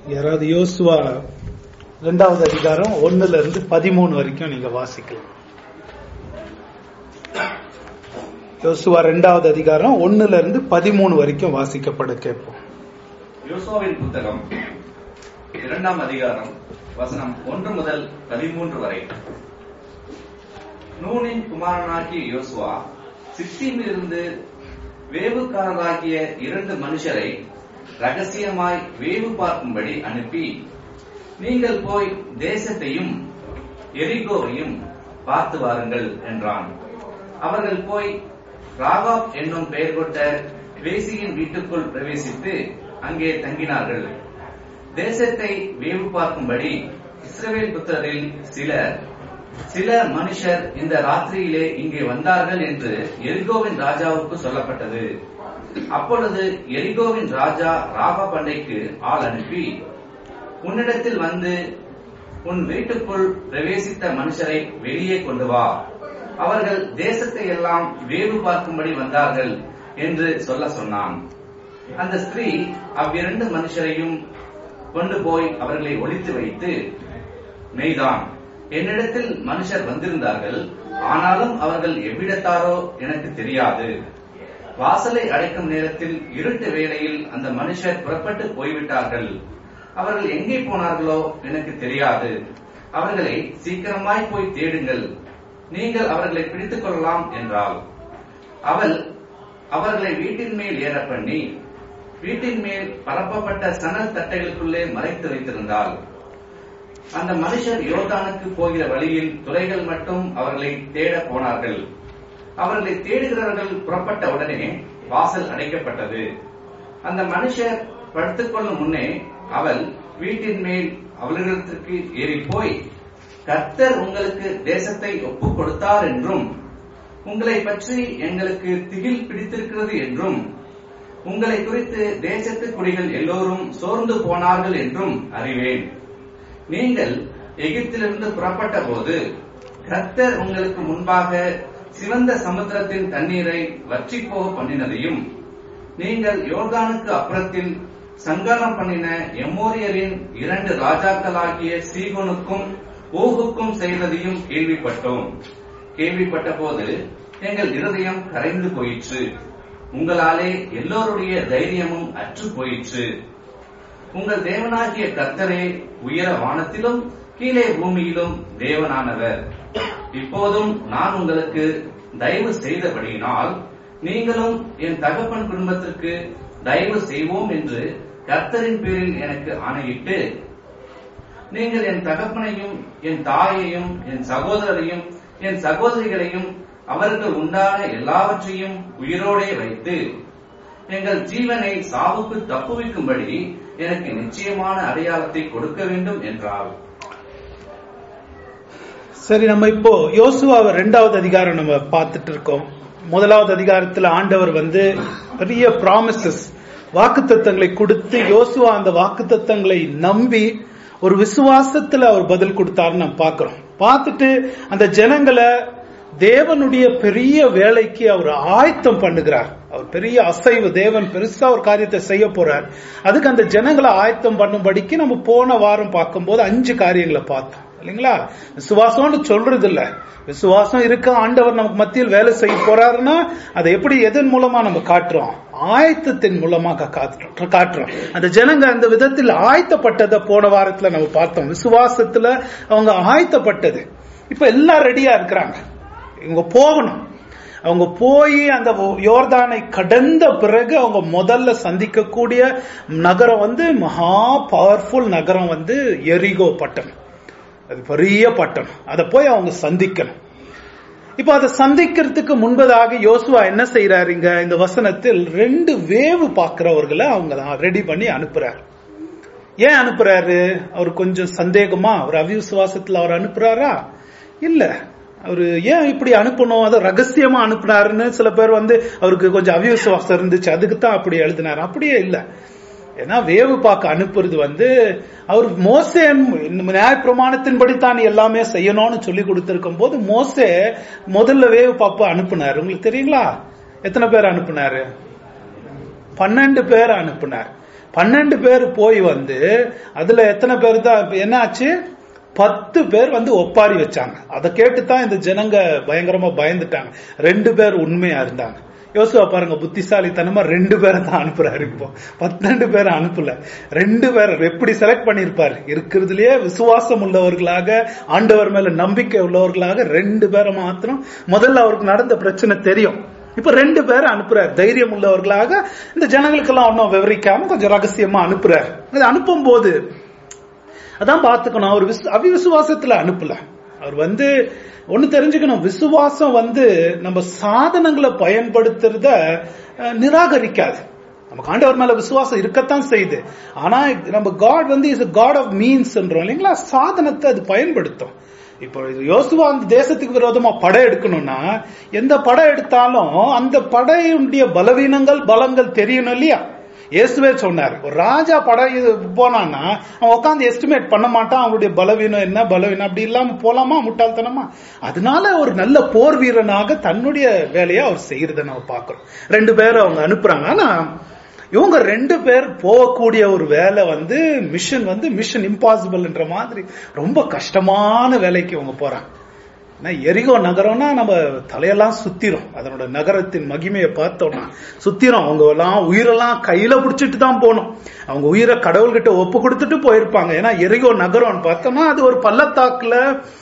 யாராவது யோசுவா ரெண்டாவது அதிகாரம் ஒண்ணுல இருந்து பதிமூணு வரைக்கும் நீங்க வாசிக்கலாம் யோசுவா ரெண்டாவது அதிகாரம் ஒண்ணுல இருந்து பதிமூணு வரைக்கும் வாசிக்கப்பட கேட்போம் யோசுவாவின் புத்தகம் இரண்டாம் அதிகாரம் வசனம் ஒன்று முதல் பதிமூன்று வரை நூனின் குமாரனாகிய யோசுவா சித்தீமிலிருந்து வேவுக்காரராகிய இரண்டு மனுஷரை ரகசியமாய் வேவு பார்க்கும்படி அனுப்பி நீங்கள் போய் தேசத்தையும் எரிகோவையும் பார்த்து வாருங்கள் என்றான் அவர்கள் போய் ராகாப் என்னும் பெயர் கொண்ட வேசியின் வீட்டுக்குள் பிரவேசித்து அங்கே தங்கினார்கள் தேசத்தை வேவு பார்க்கும்படி இஸ்ரவேல் புத்திரரில் சிலர் சில மனுஷர் இந்த ராத்திரியிலே இங்கே வந்தார்கள் என்று எரிகோவின் ராஜாவுக்கு சொல்லப்பட்டது அப்பொழுது எரிகோவின் ராஜா ராகா பண்டைக்கு ஆள் அனுப்பி உன்னிடத்தில் வந்து உன் வீட்டுக்குள் பிரவேசித்த மனுஷரை வெளியே கொண்டு வா அவர்கள் தேசத்தை எல்லாம் வேவு பார்க்கும்படி வந்தார்கள் என்று சொல்ல சொன்னான் அந்த ஸ்திரீ அவ்விரண்டு மனுஷரையும் கொண்டு போய் அவர்களை ஒழித்து வைத்து மெய்தான் என்னிடத்தில் மனுஷர் வந்திருந்தார்கள் ஆனாலும் அவர்கள் எவ்விடத்தாரோ எனக்கு தெரியாது வாசலை அடைக்கும் நேரத்தில் இருட்டு வேளையில் அந்த மனுஷர் புறப்பட்டு போய்விட்டார்கள் அவர்கள் எங்கே போனார்களோ எனக்கு தெரியாது அவர்களை சீக்கிரமாய் போய் தேடுங்கள் நீங்கள் அவர்களை பிடித்துக் கொள்ளலாம் என்றாள் அவள் அவர்களை வீட்டின் மேல் ஏற பண்ணி வீட்டின் மேல் பரப்பப்பட்ட சணல் தட்டைகளுக்குள்ளே மறைத்து வைத்திருந்தாள் அந்த மனுஷர் யோர்தானுக்கு போகிற வழியில் துறைகள் மட்டும் அவர்களை தேட போனார்கள் அவர்களை தேடுகிறவர்கள் புறப்பட்ட உடனே வாசல் அடைக்கப்பட்டது அந்த மனுஷர் படுத்துக்கொள்ளும் முன்னே அவள் வீட்டின் மேல் அவர்களிடத்திற்கு ஏறி போய் கர்த்தர் உங்களுக்கு தேசத்தை ஒப்புக் கொடுத்தார் என்றும் உங்களை பற்றி எங்களுக்கு திகில் பிடித்திருக்கிறது என்றும் உங்களை குறித்து தேசத்து குடிகள் எல்லோரும் சோர்ந்து போனார்கள் என்றும் அறிவேன் நீங்கள் எகிப்திலிருந்து புறப்பட்ட போது கர்த்தர் உங்களுக்கு முன்பாக சிவந்த சமுத்திரத்தின் தண்ணீரை வற்றி போக பண்ணினதையும் நீங்கள் யோர்தானுக்கு அப்புறத்தில் சங்காரம் பண்ணின எம்மோரியரின் இரண்டு ராஜாக்களாகிய சீகோனுக்கும் ஓகுக்கும் செய்ததையும் கேள்விப்பட்டோம் கேள்விப்பட்ட போது எங்கள் இருதயம் கரைந்து போயிற்று உங்களாலே எல்லோருடைய தைரியமும் அற்று போயிற்று உங்கள் தேவனாகிய கர்த்தரே உயர வானத்திலும் கீழே பூமியிலும் தேவனானவர் இப்போதும் நான் உங்களுக்கு தயவு செய்தபடியினால் நீங்களும் என் தகப்பன் குடும்பத்திற்கு தயவு செய்வோம் என்று கர்த்தரின் பேரில் எனக்கு ஆணையிட்டு நீங்கள் என் தகப்பனையும் என் தாயையும் என் சகோதரரையும் என் சகோதரிகளையும் அவர்கள் உண்டான எல்லாவற்றையும் உயிரோடே வைத்து எங்கள் ஜீவனை சாவுக்கு தப்புவிக்கும்படி எனக்கு நிச்சயமான அடையாளத்தை கொடுக்க வேண்டும் என்றார் சரி நம்ம இப்போ யோசுவாவை ரெண்டாவது அதிகாரம் நம்ம பார்த்துட்டு இருக்கோம் முதலாவது அதிகாரத்துல ஆண்டவர் வந்து பெரிய ப்ராமிசஸ் வாக்குத்தத்தங்களை கொடுத்து யோசுவா அந்த வாக்குத்தத்தங்களை நம்பி ஒரு விசுவாசத்துல அவர் பதில் கொடுத்தாருன்னு நம்ம பார்க்கிறோம் பார்த்துட்டு அந்த ஜனங்களை தேவனுடைய பெரிய வேலைக்கு அவர் ஆயத்தம் பண்ணுகிறார் அவர் பெரிய அசைவு தேவன் பெருசா ஒரு காரியத்தை செய்ய போறார் அதுக்கு அந்த ஜனங்களை ஆயத்தம் பண்ணும்படிக்கு நம்ம போன வாரம் பார்க்கும்போது அஞ்சு காரியங்களை பார்த்தோம் இல்லைங்களா விசுவாசம்னு சொல்றது இல்ல விசுவாசம் இருக்க ஆண்டவர் நமக்கு மத்தியில் வேலை செய்ய போறாருன்னா அதை எப்படி எதன் மூலமா நம்ம காட்டுறோம் ஆயத்தத்தின் மூலமா காட்டுறோம் காட்டுறோம் அந்த ஜனங்க அந்த விதத்தில் ஆயத்தப்பட்டதை போன வாரத்துல நம்ம பார்த்தோம் விசுவாசத்துல அவங்க ஆயத்தப்பட்டது இப்ப எல்லாம் ரெடியா இருக்கிறாங்க இவங்க போகணும் அவங்க போய் அந்த யோர்தானை கடந்த பிறகு அவங்க முதல்ல சந்திக்கக்கூடிய நகரம் வந்து மகா பவர்ஃபுல் நகரம் வந்து எரிகோ பட்டணம் அது பெரிய பட்டணம் அதை போய் அவங்க சந்திக்கணும் இப்ப அதை சந்திக்கிறதுக்கு முன்பதாக யோசுவா என்ன செய்யறாரு இங்க இந்த வசனத்தில் ரெண்டு வேவு பார்க்கிறவர்களை அவங்க ரெடி பண்ணி அனுப்புறாரு ஏன் அனுப்புறாரு அவர் கொஞ்சம் சந்தேகமா அவர் அவிசுவாசத்துல அவர் அனுப்புறாரா இல்ல அவரு ஏன் இப்படி அனுப்பணும் அதை ரகசியமா அனுப்புனாருன்னு சில பேர் வந்து அவருக்கு கொஞ்சம் அவிசுவாசம் இருந்துச்சு அதுக்கு தான் அப்படி எழுதினார் அப்படியே இல்ல ஏன்னா வேவு பார்க்க அனுப்புறது வந்து அவர் மோசே நியாய பிரமாணத்தின்படி தான் எல்லாமே செய்யணும்னு சொல்லி கொடுத்திருக்கும் போது மோசே முதல்ல வேவு பாப்பு அனுப்புனார் உங்களுக்கு தெரியுங்களா எத்தனை பேர் அனுப்புனாரு பன்னெண்டு பேர் அனுப்புனார் பன்னெண்டு பேர் போய் வந்து அதுல எத்தனை பேர் தான் இப்ப என்ன ஆச்சு பத்து பேர் வந்து ஒப்பாரி வச்சாங்க அதை கேட்டுதான் இந்த ஜனங்க பயங்கரமா பயந்துட்டாங்க ரெண்டு பேர் உண்மையா இருந்தாங்க யோசுவா பாருங்க புத்திசாலித்தனமா ரெண்டு பேரை தான் அனுப்புறாரு இப்போ பன்னெண்டு பேரை அனுப்பல ரெண்டு பேரை எப்படி செலக்ட் பண்ணிருப்பாரு இருக்கிறதுலயே விசுவாசம் உள்ளவர்களாக ஆண்டவர் மேல நம்பிக்கை உள்ளவர்களாக ரெண்டு பேரை மாத்திரம் முதல்ல அவருக்கு நடந்த பிரச்சனை தெரியும் இப்ப ரெண்டு பேரை அனுப்புறாரு தைரியம் உள்ளவர்களாக இந்த ஜனங்களுக்கெல்லாம் ஒன்னும் விவரிக்காம கொஞ்சம் ரகசியமா அனுப்புறாரு அது அனுப்பும் போது அதான் பார்த்துக்கணும் அவர் விசு அவிவிசுவாசத்துல அனுப்பல அவர் வந்து ஒண்ணு தெரிஞ்சுக்கணும் விசுவாசம் வந்து நம்ம சாதனங்களை பயன்படுத்துறத அஹ், நிராகரிக்காது நமக்கு ஆண்டவர் மேல விசுவாசம் இருக்கத்தான் செய்யுது ஆனா நம்ம காட் வந்து இஸ் காட் ஆஃப் மீன்ஸ்ன்றோம் இல்லைங்களா சாதனத்தை அது பயன்படுத்தும் இப்போ இது யோசுவா அந்த தேசத்துக்கு விரோதமா படை எடுக்கணும்னா எந்த படம் எடுத்தாலும் அந்த படையுடைய பலவீனங்கள் பலங்கள் தெரியணும் இல்லையா இயேசுவே சொன்னார் ஒரு ராஜா படம் இது போனான்னா அவன் உட்காந்து எஸ்டிமேட் பண்ண மாட்டான் அவனுடைய பலவீனம் என்ன பலவீனம் அப்படி இல்லாம போலாமா முட்டாள்தனமா அதனால ஒரு நல்ல போர் வீரனாக தன்னுடைய வேலையை அவர் செய்யறதை நம்ம பார்க்கிறோம் ரெண்டு பேரும் அவங்க அனுப்புறாங்க ஆனா இவங்க ரெண்டு பேர் போகக்கூடிய ஒரு வேலை வந்து மிஷன் வந்து மிஷன் இம்பாசிபிள்ன்ற மாதிரி ரொம்ப கஷ்டமான வேலைக்கு இவங்க போறாங்க ஏன்னா எரிகோ நகரம்னா நம்ம தலையெல்லாம் சுத்திரும் அதனோட நகரத்தின் மகிமையை பார்த்தோம்னா சுத்திரும் அவங்க எல்லாம் உயிரெல்லாம் கையில பிடிச்சிட்டு தான் போகணும் அவங்க உயிரை கடவுள்கிட்ட ஒப்பு கொடுத்துட்டு போயிருப்பாங்க ஏன்னா எரிகோ நகரம்னு பார்த்தோம்னா அது ஒரு பள்ளத்தாக்குல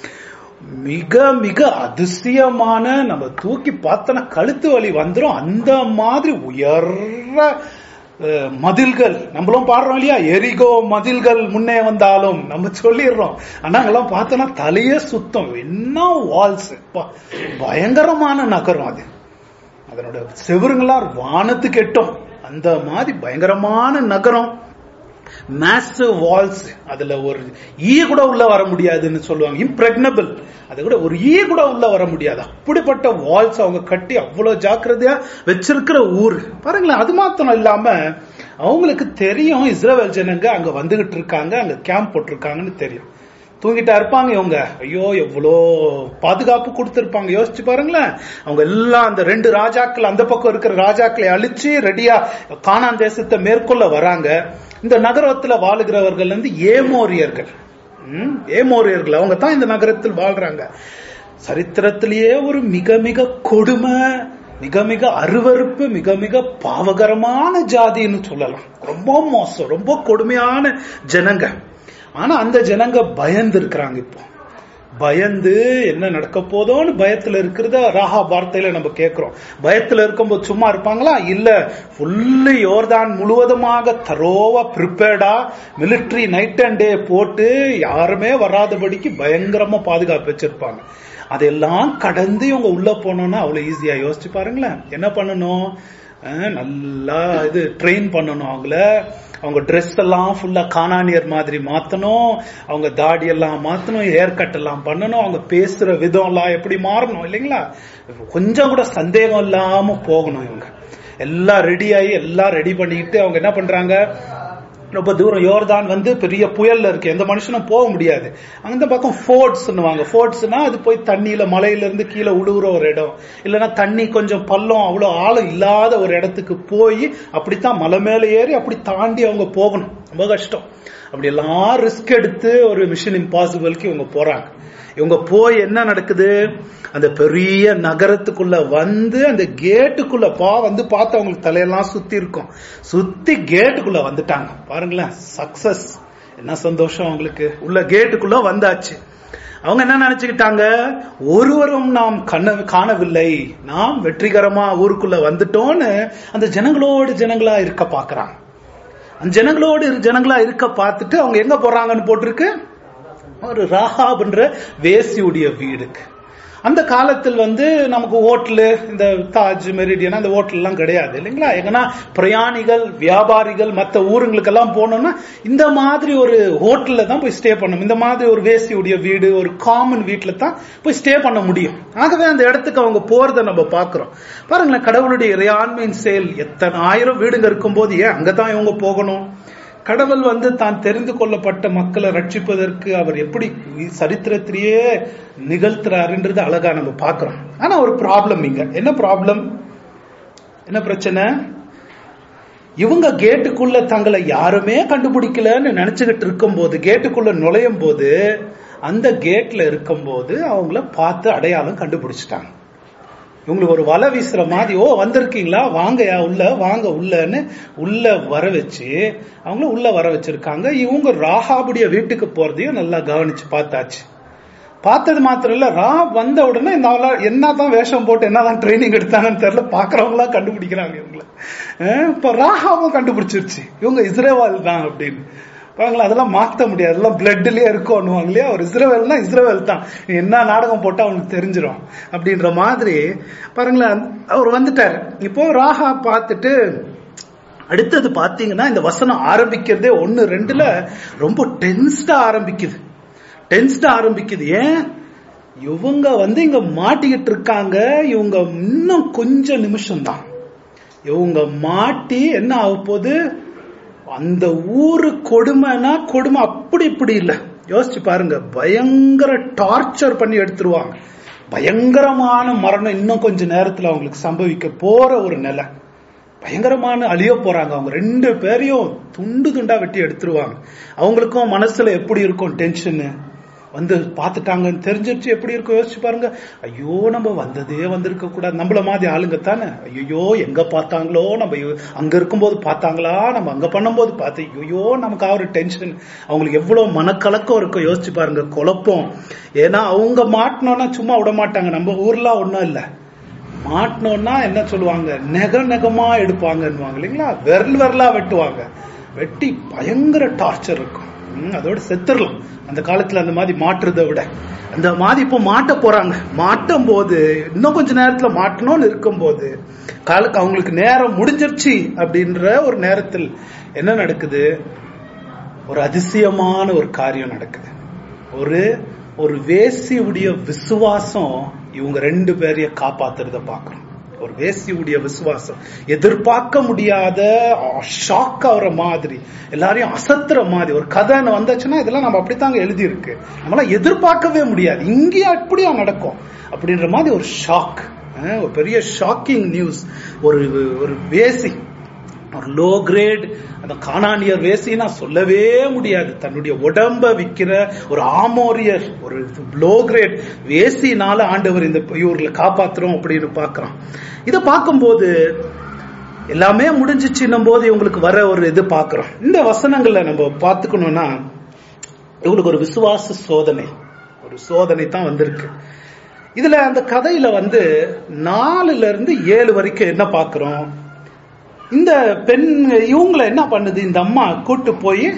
மிக மிக அதிசயமான நம்ம தூக்கி பார்த்தோன்னா கழுத்து வலி வந்துரும் அந்த மாதிரி உயர்ற அஹ், மதில்கள் நம்மளும் பாடுறோம் இல்லையா எரிகோ மதில்கள் முன்னே வந்தாலும் நம்ம சொல்லிடுறோம் ஆனா அங்கெல்லாம் பார்த்தோன்னா தலையே சுத்தம் என்ன வால்ஸ் பயங்கரமான நகரம் அது அதனோட செவருங்களாம் வானத்துக்கு எட்டும் அந்த மாதிரி பயங்கரமான நகரம் மேசிவ் வால்ஸ் அதுல ஒரு ஈ கூட உள்ள வர முடியாதுன்னு சொல்லுவாங்க இம்ப்ரெக்னபிள் அது கூட ஒரு ஈ கூட உள்ள வர முடியாது அப்படிப்பட்ட வால்ஸ் அவங்க கட்டி அவ்வளவு ஜாக்கிரதையா வச்சிருக்கிற ஊர் பாருங்களேன் அது மாத்திரம் இல்லாம அவங்களுக்கு தெரியும் இஸ்ரேல் ஜனங்க அங்க வந்துகிட்டு இருக்காங்க அங்க கேம்ப் போட்டிருக்காங்கன்னு தெரியும் தூங்கிட்டா இருப்பாங்க இவங்க ஐயோ எவ்வளோ பாதுகாப்பு கொடுத்திருப்பாங்க யோசிச்சு பாருங்களேன் அவங்க எல்லாம் அந்த ரெண்டு ராஜாக்கள் அந்த பக்கம் இருக்கிற ராஜாக்களை அழிச்சு ரெடியா கானான் தேசத்தை மேற்கொள்ள வராங்க இந்த நகரத்துல வாழுகிறவர்கள் வந்து ஏமோரியர்கள் ம், ஏமோரியர்கள் அவங்க தான் இந்த நகரத்தில் வாழ்றாங்க சரித்திரத்திலேயே ஒரு மிக மிக கொடுமை மிக மிக அருவருப்பு மிக மிக பாவகரமான ஜாதின்னு சொல்லலாம் ரொம்ப மோசம் ரொம்ப கொடுமையான ஜனங்க ஆனா அந்த ஜனங்க பயந்து இருக்கிறாங்க இப்போ பயந்து என்ன நடக்க போதோன்னு பயத்துல இருக்கிறத ராஹா வார்த்தையில நம்ம கேட்கிறோம் பயத்துல இருக்கும்போது சும்மா இருப்பாங்களா இல்ல ஃபுல்லு யோர்தான் முழுவதுமாக தரோவா ப்ரிப்பேர்டா மிலிட்டரி நைட் அண்ட் டே போட்டு யாருமே வராதபடிக்கு பயங்கரமா பாதுகாப்பு வச்சிருப்பாங்க அதெல்லாம் கடந்து இவங்க உள்ள போனோம்னா அவ்வளவு ஈஸியா யோசிச்சு பாருங்களேன் என்ன பண்ணணும் அஹ், நல்லா இது ட்ரெயின் பண்ணணும் அவங்கள அவங்க ட்ரெஸ் எல்லாம் ஃபுல்லா காணானியர் மாதிரி மாத்தணும் அவங்க தாடி எல்லாம் மாத்தணும் ஹேர் கட் எல்லாம் பண்ணணும் அவங்க பேசுற விதம் எல்லாம் எப்படி மாறணும் இல்லைங்களா கொஞ்சம் கூட சந்தேகம் இல்லாம போகணும் இவங்க எல்லாம் ரெடி ஆகி எல்லாம் ரெடி பண்ணிக்கிட்டு அவங்க என்ன பண்றாங்க ரொம்ப தூரம் யோர்தான் வந்து பெரிய புயல்ல இருக்கு எந்த மனுஷனும் போக முடியாது அந்த பக்கம் ஃபோர்ட்ஸ்னுவாங்க ஃபோர்ட்ஸ்னா அது போய் தண்ணியில மலையில இருந்து கீழே உழுவுற ஒரு இடம் இல்லைன்னா தண்ணி கொஞ்சம் பள்ளம் அவ்வளவு ஆழம் இல்லாத ஒரு இடத்துக்கு போய் அப்படித்தான் மலை மேல ஏறி அப்படி தாண்டி அவங்க போகணும் ரொம்ப கஷ்டம் அப்படி எல்லாம் ரிஸ்க் எடுத்து ஒரு மிஷன் இம்பாசிபிள்க்கு இவங்க போறாங்க இவங்க போய் என்ன நடக்குது அந்த பெரிய நகரத்துக்குள்ள வந்து அந்த கேட்டுக்குள்ள பா வந்து பார்த்து அவங்களுக்கு தலையெல்லாம் சுத்தி இருக்கும் சுத்தி கேட்டுக்குள்ள வந்துட்டாங்க பாருங்களேன் சக்சஸ் என்ன சந்தோஷம் அவங்களுக்கு உள்ள கேட்டுக்குள்ள வந்தாச்சு அவங்க என்ன நினைச்சுக்கிட்டாங்க ஒருவரும் நாம் கண்ண காணவில்லை நாம் வெற்றிகரமா ஊருக்குள்ள வந்துட்டோம்னு அந்த ஜனங்களோடு ஜனங்களா இருக்க பாக்குறாங்க அந்த ஜனங்களோடு இரு- ஜனங்களா இருக்க பார்த்துட்டு அவங்க எங்க போறாங்கன்னு போட்டிருக்கு ஒரு ராஹாப்ன்ற வேசியுடைய வீடுக்கு அந்த காலத்தில் வந்து நமக்கு ஹோட்டலு இந்த தாஜ் மெரிடியன் அந்த ஹோட்டல் எல்லாம் கிடையாது இல்லைங்களா எங்கன்னா பிரயாணிகள் வியாபாரிகள் மற்ற ஊருங்களுக்கெல்லாம் போனோம்னா இந்த மாதிரி ஒரு ஹோட்டல்ல தான் போய் ஸ்டே பண்ணணும் இந்த மாதிரி ஒரு வேசியுடைய வீடு ஒரு காமன் வீட்ல தான் போய் ஸ்டே பண்ண முடியும் ஆகவே அந்த இடத்துக்கு அவங்க போறதை நம்ம பார்க்கிறோம் பாருங்களேன் கடவுளுடைய இறையாண்மையின் செயல் எத்தனை ஆயிரம் வீடுங்க இருக்கும்போது ஏன் அங்கதான் இவங்க போகணும் கடவுள் வந்து தான் தெரிந்து கொள்ளப்பட்ட மக்களை ரட்சிப்பதற்கு அவர் எப்படி சரித்திரத்திலேயே நிகழ்த்துறாருன்றது அழகா நம்ம பார்க்கிறோம் ஆனா ஒரு ப்ராப்ளம் இங்க என்ன ப்ராப்ளம் என்ன பிரச்சனை இவங்க கேட்டுக்குள்ள தங்களை யாருமே கண்டுபிடிக்கலன்னு நினைச்சுக்கிட்டு இருக்கும்போது கேட்டுக்குள்ள நுழையும் போது அந்த கேட்ல இருக்கும்போது அவங்கள பார்த்து அடையாளம் கண்டுபிடிச்சிட்டாங்க இவங்களுக்கு ஒரு வலை வீசுற மாதிரி ஓ வந்திருக்கீங்களா வாங்கயா உள்ள வாங்க உள்ளன்னு உள்ள வர வச்சு அவங்கள உள்ள வர வச்சிருக்காங்க இவங்க ராகாபுடைய வீட்டுக்கு போறதையும் நல்லா கவனிச்சு பார்த்தாச்சு பார்த்தது மாத்திரம் இல்ல ரா வந்த உடனே இந்த ஆளா என்னதான் வேஷம் போட்டு என்னதான் ட்ரைனிங் எடுத்தாங்கன்னு தெரியல பாக்குறவங்களா கண்டுபிடிக்கிறாங்க இவங்கள அஹ் இப்ப ராகாவும் கண்டுபிடிச்சிருச்சு இவங்க இஸ்ரேவால் தான் அப்படின்னு பாருங்களா அதெல்லாம் மாத்த முடியாது அதெல்லாம் பிளட்லயே இருக்கும்னுவாங்க இல்லையா ஒரு இஸ்ரேவேல்னா இஸ்ரேவேல் தான் நீ என்ன நாடகம் போட்டா அவனுக்கு தெரிஞ்சிடும் அப்படின்ற மாதிரி பாருங்களேன் அவர் வந்துட்டாரு இப்போ ராகா பார்த்துட்டு அடுத்தது பாத்தீங்கன்னா இந்த வசனம் ஆரம்பிக்கிறதே ஒன்னு ரெண்டுல ரொம்ப டென்ஸ்டா ஆரம்பிக்குது டென்ஸ்டா ஆரம்பிக்குது ஏன் இவங்க வந்து இங்க மாட்டிக்கிட்டு இருக்காங்க இவங்க இன்னும் கொஞ்சம் நிமிஷம் தான் இவங்க மாட்டி என்ன ஆக போகுது அந்த ஊரு கொடுமைனா கொடுமை அப்படி இப்படி இல்ல யோசிச்சு பாருங்க பயங்கர டார்ச்சர் பண்ணி எடுத்துருவாங்க பயங்கரமான மரணம் இன்னும் கொஞ்ச நேரத்துல அவங்களுக்கு சம்பவிக்க போற ஒரு நிலை பயங்கரமான அழிய போறாங்க அவங்க ரெண்டு பேரையும் துண்டு துண்டா வெட்டி எடுத்துருவாங்க அவங்களுக்கும் மனசுல எப்படி இருக்கும் டென்ஷனு வந்து பார்த்துட்டாங்கன்னு தெரிஞ்சிருச்சு எப்படி இருக்கும் யோசிச்சு பாருங்க ஐயோ நம்ம வந்ததே வந்திருக்க கூடாது நம்மள மாதிரி ஆளுங்க தானே ஐயோ எங்க பார்த்தாங்களோ நம்ம இ- அங்க இருக்கும்போது பார்த்தாங்களா நம்ம அங்க பண்ணும்போது பார்த்து ஐயோ நமக்கு ஒரு டென்ஷன் அவங்களுக்கு எவ்வளவு மனக்கலக்கம் இருக்கும் யோசிச்சு பாருங்க குழப்பம் ஏன்னா அவங்க மாட்டினோம்னா சும்மா விட மாட்டாங்க நம்ம ஊர்லாம் ஒண்ணும் இல்ல மாட்டினோம்னா என்ன சொல்லுவாங்க நெக நெகமா எடுப்பாங்கன்னுவாங்க இல்லைங்களா விரல் விரலா வெட்டுவாங்க வெட்டி பயங்கர டார்ச்சர் இருக்கும் ம், அதோட செத்துடலாம் அந்த காலத்துல அந்த மாதிரி மாற்றுறதை விட அந்த மாதிரி இப்போ மாட்ட போறாங்க மாட்டும் போது இன்னும் கொஞ்ச நேரத்துல மாட்டணும்னு இருக்கும்போது காலுக்கு அவங்களுக்கு நேரம் முடிஞ்சிருச்சு அப்படின்ற ஒரு நேரத்தில் என்ன நடக்குது ஒரு அதிசயமான ஒரு காரியம் நடக்குது ஒரு ஒரு வேசியுடைய விசுவாசம் இவங்க ரெண்டு பேரையும் காப்பாத்துறத பாக்குறோம் ஒரு வேசியுடைய விசுவாசம் எதிர்பார்க்க முடியாத ஷாக் ஆகுற மாதிரி எல்லாரையும் அசத்துற மாதிரி ஒரு கதைன்னு வந்துச்சுன்னா இதெல்லாம் நம்ம அப்படித்தாங்க எழுதி இருக்கு நம்மளாம் எதிர்பார்க்கவே முடியாது இங்கேயும் அப்படியா நடக்கும் அப்படின்ற மாதிரி ஒரு ஷாக் ஒரு பெரிய ஷாக்கிங் நியூஸ் ஒரு ஒரு வேசி ஒரு லோ கிரேட் அந்த காணானியர் வேசினா சொல்லவே முடியாது தன்னுடைய உடம்ப விக்கிற ஒரு ஆமோரியர் ஒரு லோ கிரேட் வேசினால ஆண்டவர் இந்த இவர்களை காப்பாத்துறோம் அப்படின்னு பாக்குறோம் இத பார்க்கும்போது எல்லாமே முடிஞ்சிச்சுன்னும் போது இவங்களுக்கு வர ஒரு இது பாக்குறோம் இந்த வசனங்களை நம்ம பார்த்துக்கணும்னா இவங்களுக்கு ஒரு விசுவாச சோதனை ஒரு சோதனை தான் வந்திருக்கு இதுல அந்த கதையில வந்து நாலுல இருந்து ஏழு வரைக்கும் என்ன பாக்குறோம் இந்த பெண் இவங்கள என்ன பண்ணுது இந்த அம்மா கூட்டு போய்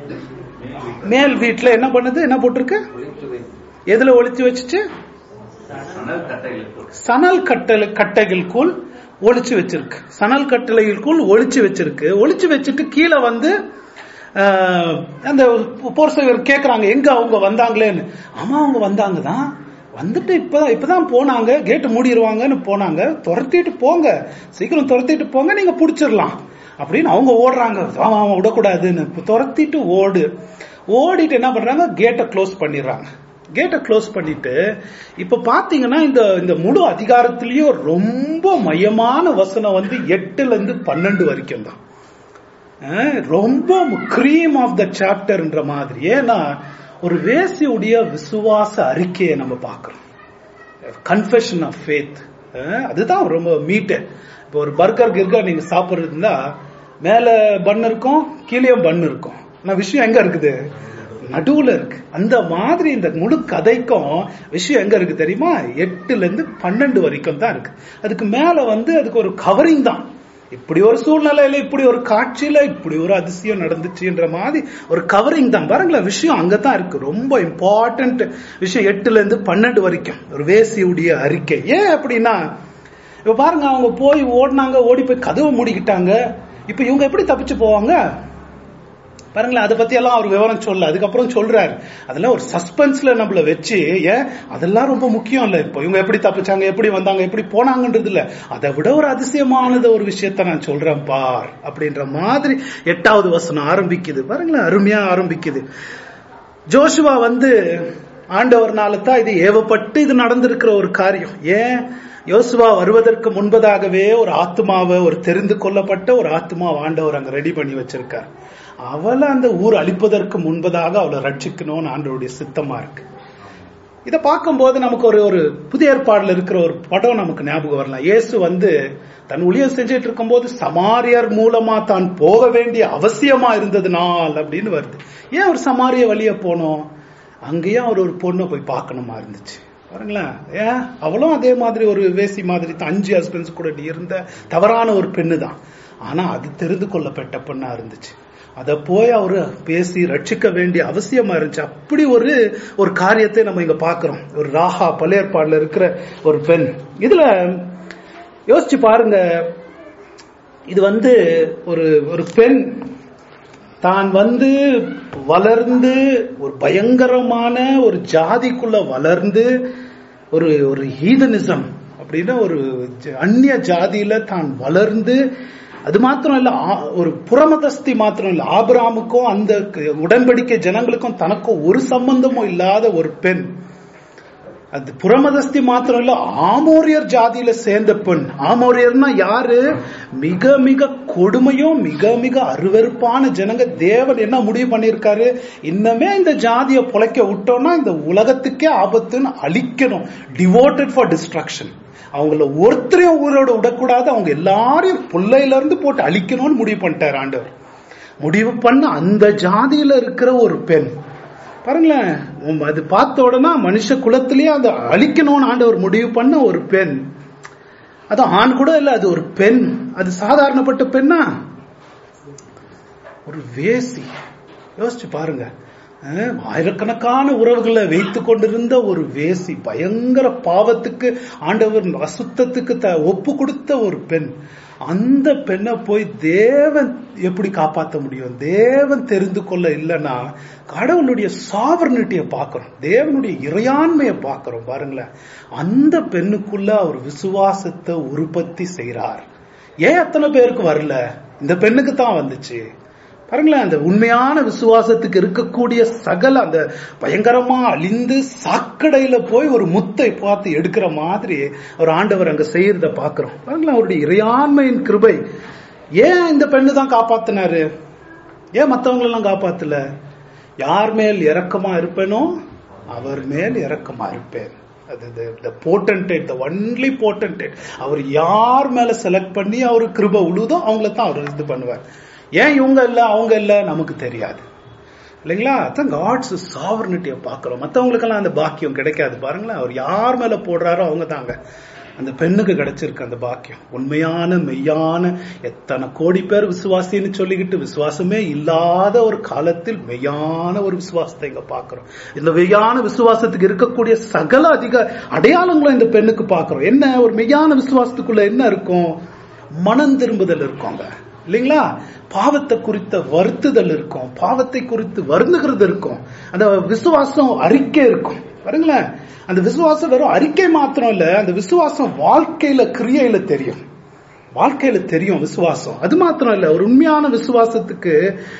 மேல் வீட்டுல என்ன பண்ணுது என்ன போட்டிருக்கு எதுல ஒளிச்சு வச்சுச்சு சணல் கட்டைகளுக்கு சணல் கட்டளை கட்டைகளுக்குள் ஒளிச்சு வச்சிருக்கு சணல் கட்டளைகளுக்குள் ஒளிச்சு வச்சிருக்கு ஒளிச்சு வச்சுட்டு கீழே வந்து ஆஹ், அந்த போர்சவர் கேக்குறாங்க எங்க அவங்க வந்தாங்களேன்னு ஆமா அவங்க வந்தாங்க தான் வந்துட்டு இப்பதான் இப்பதான் போனாங்க கேட்டு மூடிடுவாங்கன்னு போனாங்க துரத்திட்டு போங்க சீக்கிரம் துரத்திட்டு போங்க நீங்க புடிச்சிடலாம் அப்படின்னு அவங்க ஓடுறாங்க ஆமா ஆமா விடக்கூடாதுன்னு இப்ப துரத்திட்டு ஓடு ஓடிட்டு என்ன பண்றாங்க கேட்டை க்ளோஸ் பண்ணிடுறாங்க கேட்டை க்ளோஸ் பண்ணிட்டு இப்ப பாத்தீங்கன்னா இந்த இந்த முழு அதிகாரத்திலயும் ரொம்ப மையமான வசனம் வந்து எட்டுல இருந்து பன்னெண்டு வரைக்கும் தான் அஹ் ரொம்ப கிரீம் ஆஃப் த சாப்டர்ன்ற மாதிரி ஏன்னா ஒரு வேசியுடைய விசுவாச அறிக்கையை நம்ம பார்க்கிறோம் கன்ஃபெஷன் ஆஃப் ஃபேத் அதுதான் ரொம்ப மீட்டு இப்போ ஒரு பர்கர் கிர்கர் நீங்க சாப்பிட்றதுனா மேல பன் இருக்கும் கீழேயும் பன் இருக்கும் ஆனா விஷயம் எங்க இருக்குது நடுவுல இருக்கு அந்த மாதிரி இந்த முழு கதைக்கும் விஷயம் எங்க இருக்கு தெரியுமா எட்டுல இருந்து பன்னெண்டு வரைக்கும் தான் இருக்கு அதுக்கு மேல வந்து அதுக்கு ஒரு கவரிங் தான் இப்படி ஒரு சூழ்நிலையில இப்படி ஒரு காட்சியில இப்படி ஒரு அதிசயம் நடந்துச்சுன்ற மாதிரி ஒரு கவரிங் தான் பாருங்களேன் விஷயம் அங்கதான் இருக்கு ரொம்ப இம்பார்ட்டன்ட் விஷயம் எட்டுல இருந்து பன்னெண்டு வரைக்கும் ஒரு வேசியுடைய அறிக்கை ஏன் அப்படின்னா இப்ப பாருங்க அவங்க போய் ஓடினாங்க ஓடி போய் கதவை மூடிக்கிட்டாங்க இப்ப இவங்க எப்படி தப்பிச்சு போவாங்க பாருங்களேன் அதை பத்தி எல்லாம் அவர் விவரம் சொல்ல அதுக்கப்புறம் சொல்றாரு அதெல்லாம் ஒரு சஸ்பென்ஸ்ல நம்மள வச்சு ஏன் அதெல்லாம் ரொம்ப முக்கியம் இல்ல இப்போ இவங்க எப்படி தப்பிச்சாங்க எப்படி வந்தாங்க எப்படி போனாங்கன்றது இல்ல அதை விட ஒரு அதிசயமானது ஒரு விஷயத்த நான் சொல்றேன் பார் அப்படின்ற மாதிரி எட்டாவது வசனம் ஆரம்பிக்குது பாருங்களேன் அருமையா ஆரம்பிக்குது ஜோஷுவா வந்து ஆண்டவர்னால தான் இது ஏவப்பட்டு இது நடந்திருக்கிற ஒரு காரியம் ஏன் யோசுவா வருவதற்கு முன்பதாகவே ஒரு ஆத்மாவை ஒரு தெரிந்து கொள்ளப்பட்ட ஒரு ஆத்மா ஆண்டவர் அங்க ரெடி பண்ணி வச்சிருக்கார் அவளை அந்த ஊர் அழிப்பதற்கு முன்பதாக அவளை ரட்சிக்கணும்னு ஆண்டவருடைய சித்தமா இருக்கு இதை பார்க்கும்போது நமக்கு ஒரு ஒரு புதிய ஏற்பாடுல இருக்கிற ஒரு படம் நமக்கு ஞாபகம் வரலாம் இயேசு வந்து தன் ஊழியம் செஞ்சுட்டு இருக்கும்போது சமாரியர் மூலமா தான் போக வேண்டிய அவசியமா இருந்ததுனால் அப்படின்னு வருது ஏன் ஒரு சமாரிய வழிய போனோம் அங்கேயும் அவர் ஒரு பொண்ணை போய் பார்க்கணுமா இருந்துச்சு பாருங்களேன் ஏன் அவளும் அதே மாதிரி ஒரு வேசி மாதிரி தான் அஞ்சு ஹஸ்பண்ட்ஸ் கூட இருந்த தவறான ஒரு பெண்ணு தான் ஆனா அது தெரிந்து கொள்ளப்பட்ட பெண்ணா இருந்துச்சு அத போய் அவரு பேசி ரட்சிக்க வேண்டிய அவசியமா இருந்துச்சு அப்படி ஒரு ஒரு காரியத்தை நம்ம இங்க பாக்குறோம் ஒரு ராஹா பழையற்பாடுல இருக்கிற ஒரு பெண் இதுல யோசிச்சு பாருங்க இது வந்து ஒரு ஒரு பெண் தான் வந்து வளர்ந்து ஒரு பயங்கரமான ஒரு ஜாதிக்குள்ள வளர்ந்து ஒரு ஒரு ஹீதனிசம் அப்படின்னா ஒரு ஜ- அந்நிய ஜாதியில தான் வளர்ந்து அது மாத்திரம் இல்ல ஆ- ஒரு புறமதஸ்தி மாத்திரம் இல்ல ஆபிராமுக்கும் அந்த க- உடன்படிக்கை ஜனங்களுக்கும் தனக்கும் ஒரு சம்பந்தமும் இல்லாத ஒரு பெண் அது புறமதஸ்தி மாத்திரம் இல்ல ஆமோரியர் ஜாதியில சேர்ந்த பெண் ஆமோரியர்னா யாரு மிக மிக கொடுமையும் மிக மிக அருவருப்பான ஜனங்க தேவன் என்ன முடிவு பண்ணியிருக்காரு இன்னமே இந்த ஜாதியை பொழைக்க விட்டோம்னா இந்த உலகத்துக்கே ஆபத்துன்னு அழிக்கணும் டிவோட்டட் ஃபார் டிஸ்ட்ரக்ஷன் அவங்கள ஒருத்தரையும் ஊரோட விடக்கூடாது அவங்க எல்லாரையும் புள்ளையில இருந்து போட்டு அழிக்கணும்னு முடிவு பண்ணிட்டார் ஆண்டவர் முடிவு பண்ண அந்த ஜாதியில இருக்கிற ஒரு பெண் பாருங்களேன் உம் அது பார்த்த உடனே மனுஷ குலத்திலேயே அதை அழிக்கணும்னு ஆண்டவர் முடிவு பண்ண ஒரு பெண் அது ஆண் கூட இல்ல அது ஒரு பெண் அது சாதாரணப்பட்ட பெண்ணா ஒரு வேசி யோசிச்சு பாருங்க அஹ், ஆயிரக்கணக்கான உறவுகளை வைத்து கொண்டிருந்த ஒரு வேசி பயங்கர பாவத்துக்கு ஆண்டவர் அசுத்தத்துக்கு த ஒப்பு கொடுத்த ஒரு பெண் அந்த பெண்ணை போய் தேவன் எப்படி காப்பாற்ற முடியும் தேவன் தெரிந்து கொள்ள இல்லைன்னா கடவுளுடைய சாவர்னிட்டியை பார்க்கிறோம் தேவனுடைய இறையாண்மையை பார்க்கிறோம் பாருங்களேன் அந்த பெண்ணுக்குள்ள அவர் விசுவாசத்தை உற்பத்தி செய்றார் ஏன் அத்தனை பேருக்கு வரல இந்த பெண்ணுக்கு தான் வந்துச்சு பாருங்களேன் அந்த உண்மையான விசுவாசத்துக்கு இருக்கக்கூடிய சகல அந்த பயங்கரமா அழிந்து சாக்கடையில போய் ஒரு முத்தை பார்த்து எடுக்கிற மாதிரி ஒரு ஆண்டவர் அங்க செய்யறத பாக்குறோம் பாருங்களேன் அவருடைய இறையாண்மையின் கிருபை ஏன் இந்த பெண்ணு தான் காப்பாத்தினாரு ஏன் மத்தவங்களெல்லாம் காப்பாத்தல யார் மேல் இரக்கமா இருப்பேனோ அவர் மேல் இரக்கமா இருப்பேன் அது த போட்டன்டேட் த ஒன்லி போட்டன்டேட் அவர் யார் மேல செலக்ட் பண்ணி அவர் கிருப உழுதோ அவங்கள தான் அவர் இது பண்ணுவார் ஏன் இவங்க இல்ல அவங்க இல்ல நமக்கு தெரியாது இல்லைங்களா அதான் காட்ஸ் சாவர்னிட்டியை பார்க்கிறோம் மற்றவங்களுக்கெல்லாம் அந்த பாக்கியம் கிடைக்காது பாருங்களேன் அவர் யார் மேல போடுறாரோ அவங்க தாங்க அந்த பெண்ணுக்கு கிடைச்சிருக்கு அந்த பாக்கியம் உண்மையான மெய்யான எத்தனை கோடி பேர் விசுவாசின்னு சொல்லிக்கிட்டு விசுவாசமே இல்லாத ஒரு காலத்தில் மெய்யான ஒரு விசுவாசத்தை இங்க பார்க்கிறோம் இந்த மெய்யான விசுவாசத்துக்கு இருக்கக்கூடிய சகல அதிக அடையாளங்களும் இந்த பெண்ணுக்கு பார்க்கிறோம் என்ன ஒரு மெய்யான விசுவாசத்துக்குள்ள என்ன இருக்கும் மனம் திரும்புதல் இருக்குங்க இல்லைங்களா பாவத்தை குறித்த வருத்துதல் இருக்கும் பாவத்தை குறித்து வருந்துகிறது இருக்கும் அந்த விசுவாசம் அறிக்கை இருக்கும் பாருங்களேன் அந்த விசுவாசம் வெறும் அறிக்கை மாத்திரம் இல்ல அந்த விசுவாசம் வாழ்க்கையில கிரியையில தெரியும் வாழ்க்கையில தெரியும் விசுவாசம் அது மாத்திரம் இல்ல ஒரு உண்மையான விசுவாசத்துக்கு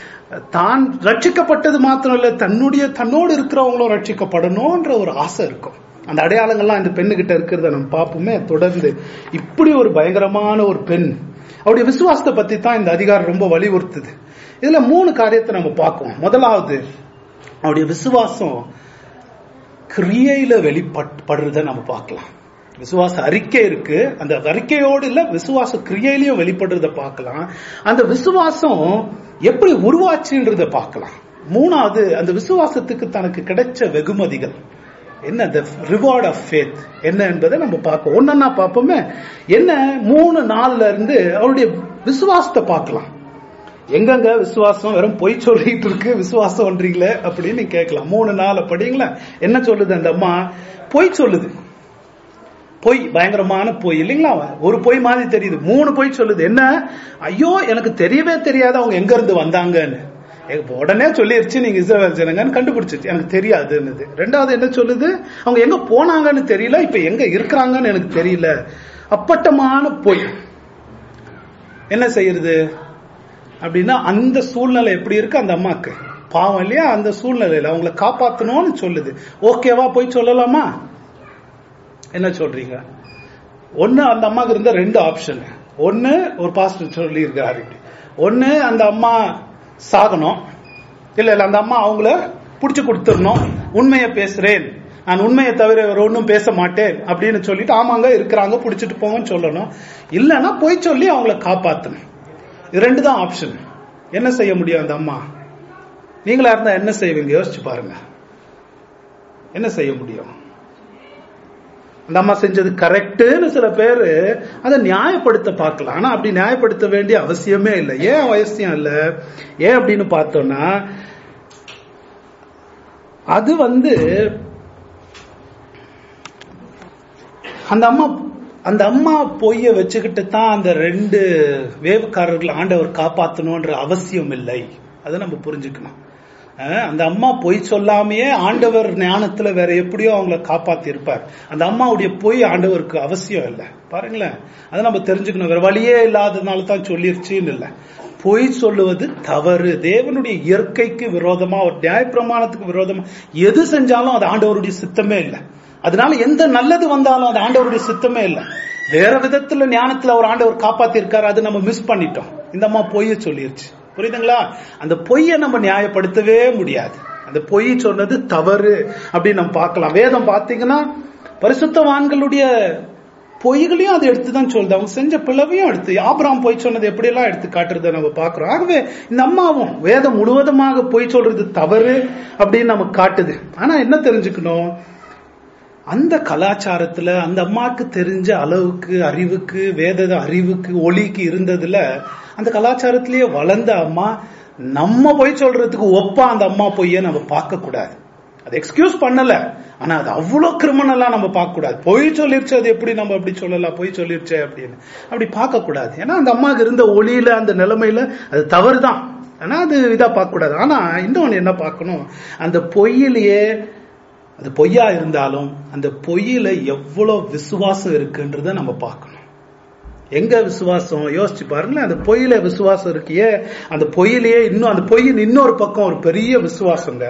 தான் ரட்சிக்கப்பட்டது மாத்திரம் இல்ல தன்னுடைய தன்னோடு இருக்கிறவங்களும் ரட்சிக்கப்படணும்ன்ற ஒரு ஆசை இருக்கும் அந்த அடையாளங்கள்லாம் இந்த பெண்ணுகிட்ட இருக்கிறத நம்ம பார்ப்போமே தொடர்ந்து இப்படி ஒரு பயங்கரமான ஒரு பெண் அவருடைய விசுவாசத்தை பத்தி தான் இந்த அதிகாரம் ரொம்ப வலியுறுத்துது இதுல மூணு காரியத்தை நம்ம பார்ப்போம் முதலாவது அவருடைய விசுவாசம் கிரியையில வெளிப்படுறத நம்ம பார்க்கலாம் விசுவாச அறிக்கை இருக்கு அந்த அறிக்கையோடு இல்ல விசுவாச கிரியையிலையும் வெளிப்படுறத பார்க்கலாம் அந்த விசுவாசம் எப்படி உருவாச்சுன்றத பார்க்கலாம் மூணாவது அந்த விசுவாசத்துக்கு தனக்கு கிடைச்ச வெகுமதிகள் என்ன த ரிவார்ட் ஆஃப் ஃபேத் என்ன என்பதை நம்ம பார்ப்போம் ஒன்னா பார்ப்போமே என்ன மூணு நாள்ல இருந்து அவருடைய விசுவாசத்தை பார்க்கலாம் எங்கங்க விசுவாசம் வெறும் பொய் சொல்லிட்டு இருக்கு விசுவாசம் பண்றீங்களே அப்படின்னு நீங்க கேட்கலாம் மூணு நாள் படிங்களா என்ன சொல்லுது அந்த அம்மா பொய் சொல்லுது பொய் பயங்கரமான பொய் இல்லைங்களா ஒரு பொய் மாதிரி தெரியுது மூணு பொய் சொல்லுது என்ன ஐயோ எனக்கு தெரியவே தெரியாது அவங்க எங்க இருந்து வந்தாங்கன்னு எனக்கு உடனே சொல்லிருச்சு நீங்க இஸ்ரேல் ஜனங்கன்னு கண்டுபிடிச்சிருச்சு எனக்கு தெரியாதுன்னு ரெண்டாவது என்ன சொல்லுது அவங்க எங்க போனாங்கன்னு தெரியல இப்ப எங்க இருக்கிறாங்கன்னு எனக்கு தெரியல அப்பட்டமான பொய் என்ன செய்யறது அப்படின்னா அந்த சூழ்நிலை எப்படி இருக்கு அந்த அம்மாக்கு பாவம் இல்லையா அந்த சூழ்நிலையில அவங்கள காப்பாத்தணும்னு சொல்லுது ஓகேவா போய் சொல்லலாமா என்ன சொல்றீங்க ஒண்ணு அந்த அம்மாக்கு இருந்த ரெண்டு ஆப்ஷன் ஒண்ணு ஒரு பாஸ்டர் சொல்லி இருக்காரு இப்படி ஒண்ணு அந்த அம்மா சாகணும் இல்ல இல்ல அந்த அம்மா அவங்கள புடிச்சு கொடுத்துடணும் உண்மையை பேசுறேன் நான் உண்மையை தவிர வேற ஒன்றும் பேச மாட்டேன் அப்படின்னு சொல்லிட்டு ஆமாங்க இருக்கிறாங்க புடிச்சிட்டு போங்கன்னு சொல்லணும் இல்லைன்னா போய் சொல்லி அவங்கள காப்பாத்தணும் இது ரெண்டு தான் ஆப்ஷன் என்ன செய்ய முடியும் அந்த அம்மா நீங்களா இருந்தா என்ன செய்வீங்க யோசிச்சு பாருங்க என்ன செய்ய முடியும் அந்த அம்மா செஞ்சது கரெக்டுன்னு சில பேர் அதை நியாயப்படுத்த பார்க்கலாம் ஆனா அப்படி நியாயப்படுத்த வேண்டிய அவசியமே இல்லை ஏன் அவசியம் இல்லை ஏன் அப்படின்னு பார்த்தோம்னா அது வந்து அந்த அம்மா அந்த அம்மா பொய்ய வச்சுக்கிட்டு தான் அந்த ரெண்டு வேவுக்காரர்கள் ஆண்டவர் காப்பாத்தணும்ன்ற அவசியம் இல்லை அதை நம்ம புரிஞ்சுக்கணும் அஹ் அந்த அம்மா பொய் சொல்லாமையே ஆண்டவர் ஞானத்துல வேற எப்படியோ அவங்கள காப்பாத்தி இருப்பார் அந்த அம்மாவுடைய பொய் ஆண்டவருக்கு அவசியம் இல்லை பாருங்களேன் அதை நம்ம தெரிஞ்சுக்கணும் வேற வழியே இல்லாததுனால தான் சொல்லிருச்சுன்னு இல்லை பொய் சொல்லுவது தவறு தேவனுடைய இயற்கைக்கு விரோதமா ஒரு நியாயப்பிரமாணத்துக்கு விரோதமா எது செஞ்சாலும் அது ஆண்டவருடைய சித்தமே இல்லை அதனால எந்த நல்லது வந்தாலும் அது ஆண்டவருடைய சித்தமே இல்லை வேற விதத்துல ஞானத்துல ஒரு ஆண்டவர் காப்பாத்தி இருக்காரு அது நம்ம மிஸ் பண்ணிட்டோம் இந்த அம்மா பொய்ய சொல்லிருச்சு புரியுதுங்களா அந்த பொய்யை நம்ம நியாயப்படுத்தவே முடியாது அந்த பொய் சொன்னது தவறு அப்படின்னு நம்ம பார்க்கலாம் வேதம் பார்த்தீங்கன்னா பரிசுத்தவான்களுடைய பொய்களையும் அதை எடுத்து தான் சொல்லுது அவங்க செஞ்ச பிளவையும் எடுத்து ஆபிராம் பொய் சொன்னது எப்படியெல்லாம் எடுத்து காட்டுறத நம்ம பார்க்கிறோம் ஆகவே இந்த அம்மாவும் வேதம் முழுவதுமாக பொய் சொல்றது தவறு அப்படின்னு நமக்கு காட்டுது ஆனா என்ன தெரிஞ்சுக்கணும் அந்த கலாச்சாரத்துல அந்த அம்மாக்கு தெரிஞ்ச அளவுக்கு அறிவுக்கு வேத அறிவுக்கு ஒளிக்கு இருந்ததுல அந்த கலாச்சாரத்திலேயே வளர்ந்த அம்மா நம்ம போய் சொல்றதுக்கு ஒப்பா அந்த அம்மா பொய்ய நம்ம பார்க்க கூடாது அது எக்ஸ்கியூஸ் பண்ணல ஆனா அது அவ்வளவு கிரிமினலா நம்ம பார்க்க கூடாது பொய் சொல்லிருச்சு அது எப்படி நம்ம அப்படி சொல்லலாம் பொய் சொல்லிருச்சே அப்படின்னு அப்படி பார்க்க கூடாது ஏன்னா அந்த அம்மாவுக்கு இருந்த ஒளியில அந்த நிலைமையில அது தவறுதான் ஆனா அது இதா பார்க்க கூடாது ஆனா இன்னொன்னு என்ன பார்க்கணும் அந்த பொய்யிலேயே அது பொய்யா இருந்தாலும் அந்த பொய்யில எவ்வளவு விசுவாசம் இருக்குன்றத நம்ம பார்க்கணும் எங்க விசுவாசம் யோசிச்சு பாருங்களேன் அந்த பொய்யில விசுவாசம் இருக்கியே அந்த பொய்யிலேயே இன்னும் அந்த பொய்யின் இன்னொரு பக்கம் ஒரு பெரிய விசுவாசங்க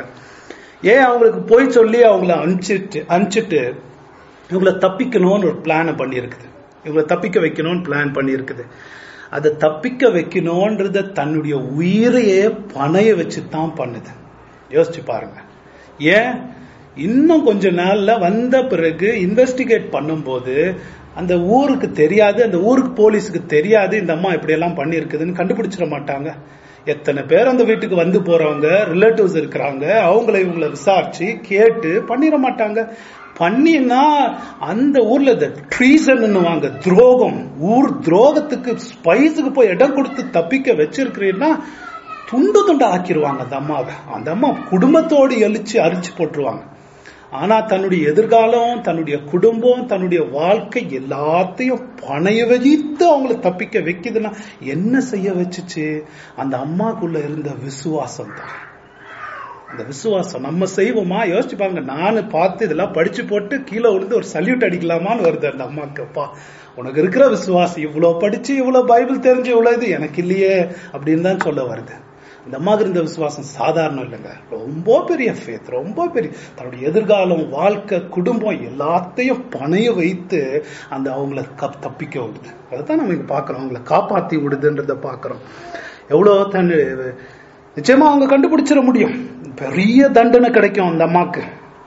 ஏன் அவங்களுக்கு பொய் சொல்லி அவங்கள அனுப்பிச்சிட்டு அனுப்பிச்சிட்டு இவங்களை தப்பிக்கணும்னு ஒரு பிளானை பண்ணியிருக்குது இவங்களை தப்பிக்க வைக்கணும்னு பிளான் பண்ணியிருக்குது அதை தப்பிக்க வைக்கணும்ன்றத தன்னுடைய உயிரையே பணைய வச்சு தான் பண்ணுது யோசிச்சு பாருங்க ஏன் இன்னும் கொஞ்ச நாள்ல வந்த பிறகு இன்வெஸ்டிகேட் பண்ணும்போது அந்த ஊருக்கு தெரியாது அந்த ஊருக்கு போலீஸுக்கு தெரியாது இந்த அம்மா இப்படி எல்லாம் பண்ணிருக்குதுன்னு கண்டுபிடிச்சிட மாட்டாங்க எத்தனை பேர் அந்த வீட்டுக்கு வந்து போறவங்க ரிலேட்டிவ்ஸ் இருக்கிறாங்க அவங்கள இவங்கள விசாரிச்சு கேட்டு பண்ணிட மாட்டாங்க பண்ணினா அந்த ஊர்ல இந்த ட்ரீசன்னுவாங்க துரோகம் ஊர் துரோகத்துக்கு ஸ்பைஸுக்கு போய் இடம் கொடுத்து தப்பிக்க வச்சிருக்கிறீங்கன்னா துண்டு துண்டு ஆக்கிடுவாங்க அந்த அம்மாவை அந்த அம்மா குடும்பத்தோடு எழுச்சு அரிச்சு போட்டுருவாங்க ஆனா தன்னுடைய எதிர்காலம் தன்னுடைய குடும்பம் தன்னுடைய வாழ்க்கை எல்லாத்தையும் பணைய வகித்து அவங்கள தப்பிக்க வைக்குதுன்னா என்ன செய்ய வச்சுச்சு அந்த அம்மாக்குள்ள இருந்த விசுவாசம் தான் அந்த விசுவாசம் நம்ம செய்வோமா யோசிச்சு பாருங்க நானு பார்த்து இதெல்லாம் படிச்சு போட்டு கீழே விழுந்து ஒரு சல்யூட் அடிக்கலாமான்னு வருது அந்த அம்மாக்கு அப்பா உனக்கு இருக்கிற விசுவாசம் இவ்வளவு படிச்சு இவ்வளவு பைபிள் தெரிஞ்சு இவ்வளவு இது எனக்கு இல்லையே அப்படின்னு தான் சொல்ல வருது அந்த அம்மாவுக்கு இருந்த விசுவாசம் சாதாரணம் இல்லைங்க ரொம்ப பெரிய ஃபேத் ரொம்ப பெரிய தன்னுடைய எதிர்காலம் வாழ்க்கை குடும்பம் எல்லாத்தையும் பணைய வைத்து அந்த அவங்கள கப் தப்பிக்க விடுது அதைத்தான் நம்ம இங்க பாக்குறோம் அவங்கள காப்பாத்தி விடுதுன்றத பாக்குறோம் எவ்வளவு தன் நிச்சயமா அவங்க கண்டுபிடிச்சிட முடியும் பெரிய தண்டனை கிடைக்கும் அந்த அம்மாக்கு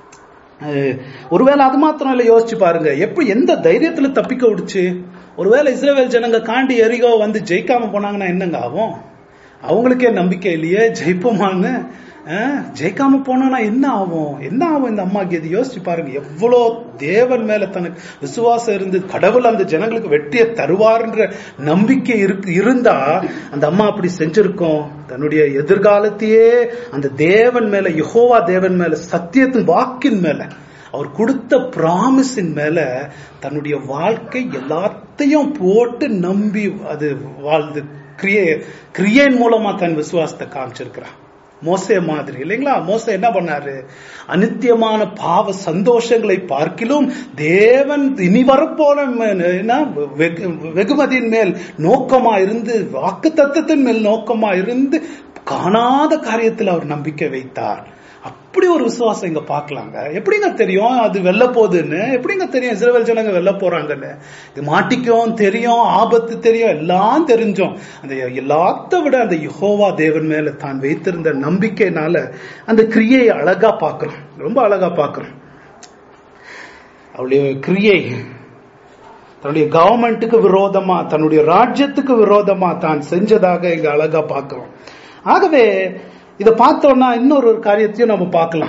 அஹ் ஒருவேளை அது மாத்திரம் இல்ல யோசிச்சு பாருங்க எப்படி எந்த தைரியத்துல தப்பிக்க விடுச்சு ஒருவேளை இஸ்ரேல் ஜனங்க காண்டி எரிகோ வந்து ஜெயிக்காம போனாங்கன்னா என்னங்க ஆகும் அவங்களுக்கே நம்பிக்கை இல்லையே ஜெயிப்போமான்னு அஹ், ஜெயிக்காம போனா என்ன ஆகும் என்ன ஆகும் இந்த அம்மாக்கு இது யோசிச்சு பாருங்க எவ்வளோ தேவன் மேல தனக்கு விசுவாசம் இருந்து கடவுள் அந்த ஜனங்களுக்கு வெற்றியை தருவார்ன்ற நம்பிக்கை இருக்கு இருந்தா அந்த அம்மா அப்படி செஞ்சிருக்கோம் தன்னுடைய எதிர்காலத்தையே அந்த தேவன் மேல யெகோவா தேவன் மேல சத்தியத்தின் வாக்கின் மேல அவர் கொடுத்த பிராமிஸின் மேல தன்னுடைய வாழ்க்கை எல்லாத்தையும் போட்டு நம்பி அது வாழ்ந்து கிரியை கிரியையின் மூலமா தன் விசுவாசத்தை காமிச்சிருக்கிறான் மோசே மாதிரி இல்லைங்களா மோசே என்ன பண்ணாரு அனித்தியமான பாவ சந்தோஷங்களை பார்க்கிலும் தேவன் இனி வரப்போன ம- என்ன, வெகு- வெகுமதியின் மேல் நோக்கமா இருந்து வாக்கு தத்தத்தின் மேல் நோக்கமா இருந்து காணாத காரியத்தில் அவர் நம்பிக்கை வைத்தார் அப்படி ஒரு விசுவாசம் இங்க பார்க்கலாங்க எப்படிங்க தெரியும் அது வெல்ல போகுதுன்னு எப்படிங்க தெரியும் இஸ்ரேல் ஜனங்க வெல்ல போறாங்கன்னு இது மாட்டிக்கும் தெரியும் ஆபத்து தெரியும் எல்லாம் தெரிஞ்சோம் அந்த எல்லாத்த விட அந்த யெகோவா தேவன் மேல தான் வைத்திருந்த நம்பிக்கையினால அந்த கிரியையை அழகா பார்க்கிறோம் ரொம்ப அழகா பார்க்கிறோம் அவளுடைய கிரியை தன்னுடைய கவர்மெண்ட்டுக்கு விரோதமா தன்னுடைய ராஜ்யத்துக்கு விரோதமா தான் செஞ்சதாக இங்க அழகா பார்க்கிறோம் ஆகவே இதை பார்த்தோம்னா இன்னொரு ஒரு காரியத்தையும் நம்ம பார்க்கலாம்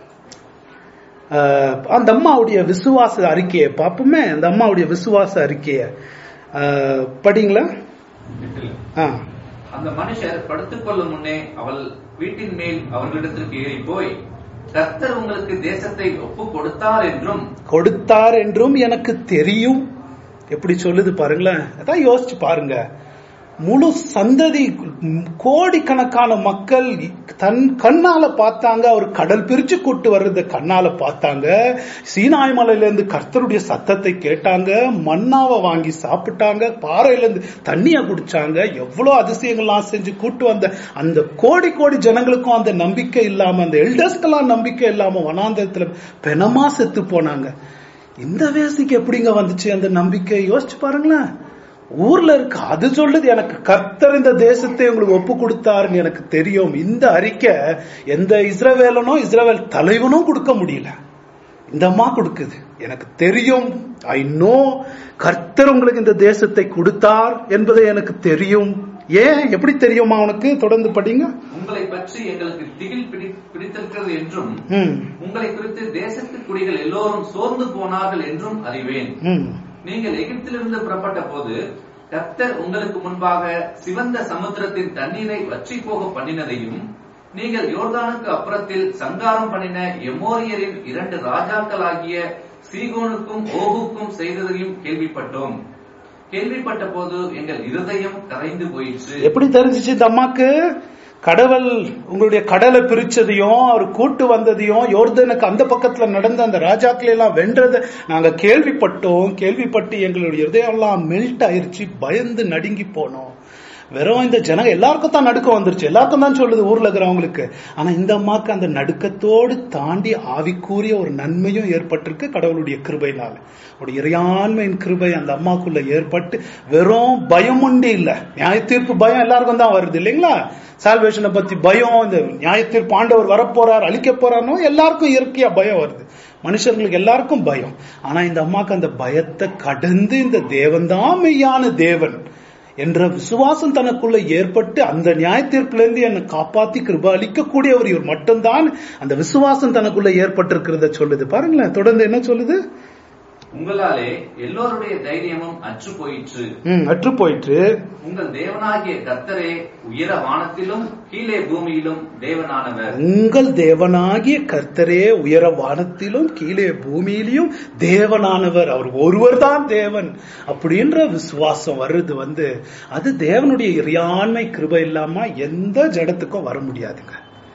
அஹ், அந்த அம்மாவுடைய விசுவாச அறிக்கையை பார்ப்போமே அந்த அம்மாவுடைய விசுவாச அறிக்கையை அஹ், படிங்களா எட்டில். ஆ அந்த மனுஷர் படுத்துக் கொள்ளும் முன்னே அவள் வீட்டின் மேல் அவர்களிடத்திற்கு ஏறி போய் கர்த்தர் உங்களுக்கு தேசத்தை ஒப்பு கொடுத்தார் என்றும் கொடுத்தார் என்றும் எனக்கு தெரியும் எப்படி சொல்லுது பாருங்களேன் அதான் யோசிச்சு பாருங்க முழு சந்ததி கோடிக்கணக்கான மக்கள் தன் கண்ணால பார்த்தாங்க அவர் கடல் பிரிச்சு கூட்டு வர்றத கண்ணால பார்த்தாங்க சீனாய் மலையில இருந்து கர்த்தருடைய சத்தத்தை கேட்டாங்க மண்ணாவை வாங்கி சாப்பிட்டாங்க பாறையில இருந்து தண்ணிய குடிச்சாங்க எவ்வளவு அதிசயங்கள்லாம் செஞ்சு கூட்டு வந்த அந்த கோடி கோடி ஜனங்களுக்கும் அந்த நம்பிக்கை இல்லாம அந்த எல்டர்ஸ்க்கெல்லாம் நம்பிக்கை இல்லாம வனாந்தரத்துல பெனமா செத்து போனாங்க இந்த வயசுக்கு எப்படிங்க வந்துச்சு அந்த நம்பிக்கை யோசிச்சு பாருங்களேன் ஊர்ல இருக்கு அது சொல்லுது எனக்கு கர்த்தர் இந்த தேசத்தை உங்களுக்கு ஒப்பு கொடுத்தாருன்னு எனக்கு தெரியும் இந்த அறிக்கை எந்த இஸ்ரவேலனோ இஸ்ரவேல் தலைவனும் கொடுக்க முடியல இந்த அம்மா கொடுக்குது எனக்கு தெரியும் ஐ நோ கர்த்தர் உங்களுக்கு இந்த தேசத்தை கொடுத்தார் என்பதை எனக்கு தெரியும் ஏன் எப்படி தெரியுமா உனக்கு தொடர்ந்து படிங்க உங்களை பற்றி எங்களுக்கு திகில் பிடி பிடித்திருக்கிறது என்றும் ம் உங்களை குறித்து தேசத்து குடிகள் எல்லோரும் சோர்ந்து போனார்கள் என்றும் அறிவேன் ம் நீங்கள் எகிப்திலிருந்து புறப்பட்ட போது கர்த்தர் உங்களுக்கு முன்பாக சிவந்த சமுத்திரத்தின் தண்ணீரை வற்றி போக பண்ணினதையும் நீங்கள் யோர்தானுக்கு அப்புறத்தில் சங்காரம் பண்ணின எமோரியரின் இரண்டு ராஜாக்களாகிய சீகோனுக்கும் ஓகுக்கும் செய்ததையும் கேள்விப்பட்டோம் கேள்விப்பட்ட போது எங்கள் இருதயம் கரைந்து போயிற்று எப்படி தெரிஞ்சிச்சு இந்த அம்மாக்கு கடவுள் உங்களுடைய கடலை பிரிச்சதையும் அவர் கூட்டு வந்ததையும் யோர்தனுக்கு அந்த பக்கத்துல நடந்த அந்த ராஜாக்களை எல்லாம் வென்றதை நாங்க கேள்விப்பட்டோம் கேள்விப்பட்டு எங்களுடைய இருதயம் எல்லாம் மெல்ட் ஆயிருச்சு பயந்து நடுங்கி போனோம் வெறும் இந்த ஜனங்க எல்லாருக்கும் தான் நடுக்கம் வந்துருச்சு எல்லாருக்கும் தான் சொல்லுது ஊர்ல இருக்கிறவங்களுக்கு ஆனா இந்த அம்மாக்கு அந்த நடுக்கத்தோடு தாண்டி ஆவிக்கூறிய ஒரு நன்மையும் ஏற்பட்டிருக்கு கடவுளுடைய கிருபைனால ஒரு இறையாண்மையின் கிருபை அந்த அம்மாக்குள்ள ஏற்பட்டு வெறும் பயம் உண்டு இல்ல நியாய தீர்ப்பு பயம் எல்லாருக்கும் தான் வருது இல்லைங்களா சால்வேஷனை பத்தி பயம் இந்த நியாய தீர்ப்பு ஆண்டவர் வரப்போறார் அழிக்க போறாரோ எல்லாருக்கும் இயற்கையா பயம் வருது மனுஷர்களுக்கு எல்லாருக்கும் பயம் ஆனா இந்த அம்மாக்கு அந்த பயத்தை கடந்து இந்த தேவன் தான் மெய்யான தேவன் என்ற விசுவாசம் தனக்குள்ள ஏற்பட்டு அந்த நியாய தீர்ப்பிலிருந்து என்னை காப்பாத்தி கிருப அளிக்கக்கூடியவர் இவர் மட்டும்தான் அந்த விசுவாசம் தனக்குள்ள ஏற்பட்டிருக்கிறத சொல்லுது பாருங்களேன் தொடர்ந்து என்ன சொல்லுது உங்களாலே எல்லோருடைய தைரியமும் அற்று போயிற்று ம் அற்று போயிற்று உங்கள் தேவனாகிய கர்த்தரே உயர வானத்திலும் கீழே பூமியிலும் தேவனானவர் உங்கள் தேவனாகிய கர்த்தரே உயர வானத்திலும் கீழே பூமியிலும் தேவனானவர் அவர் ஒருவர் தான் தேவன் அப்படின்ற விசுவாசம் வர்றது வந்து அது தேவனுடைய இறையாண்மை கிருபை இல்லாம எந்த ஜடத்துக்கும் வர முடியாதுங்க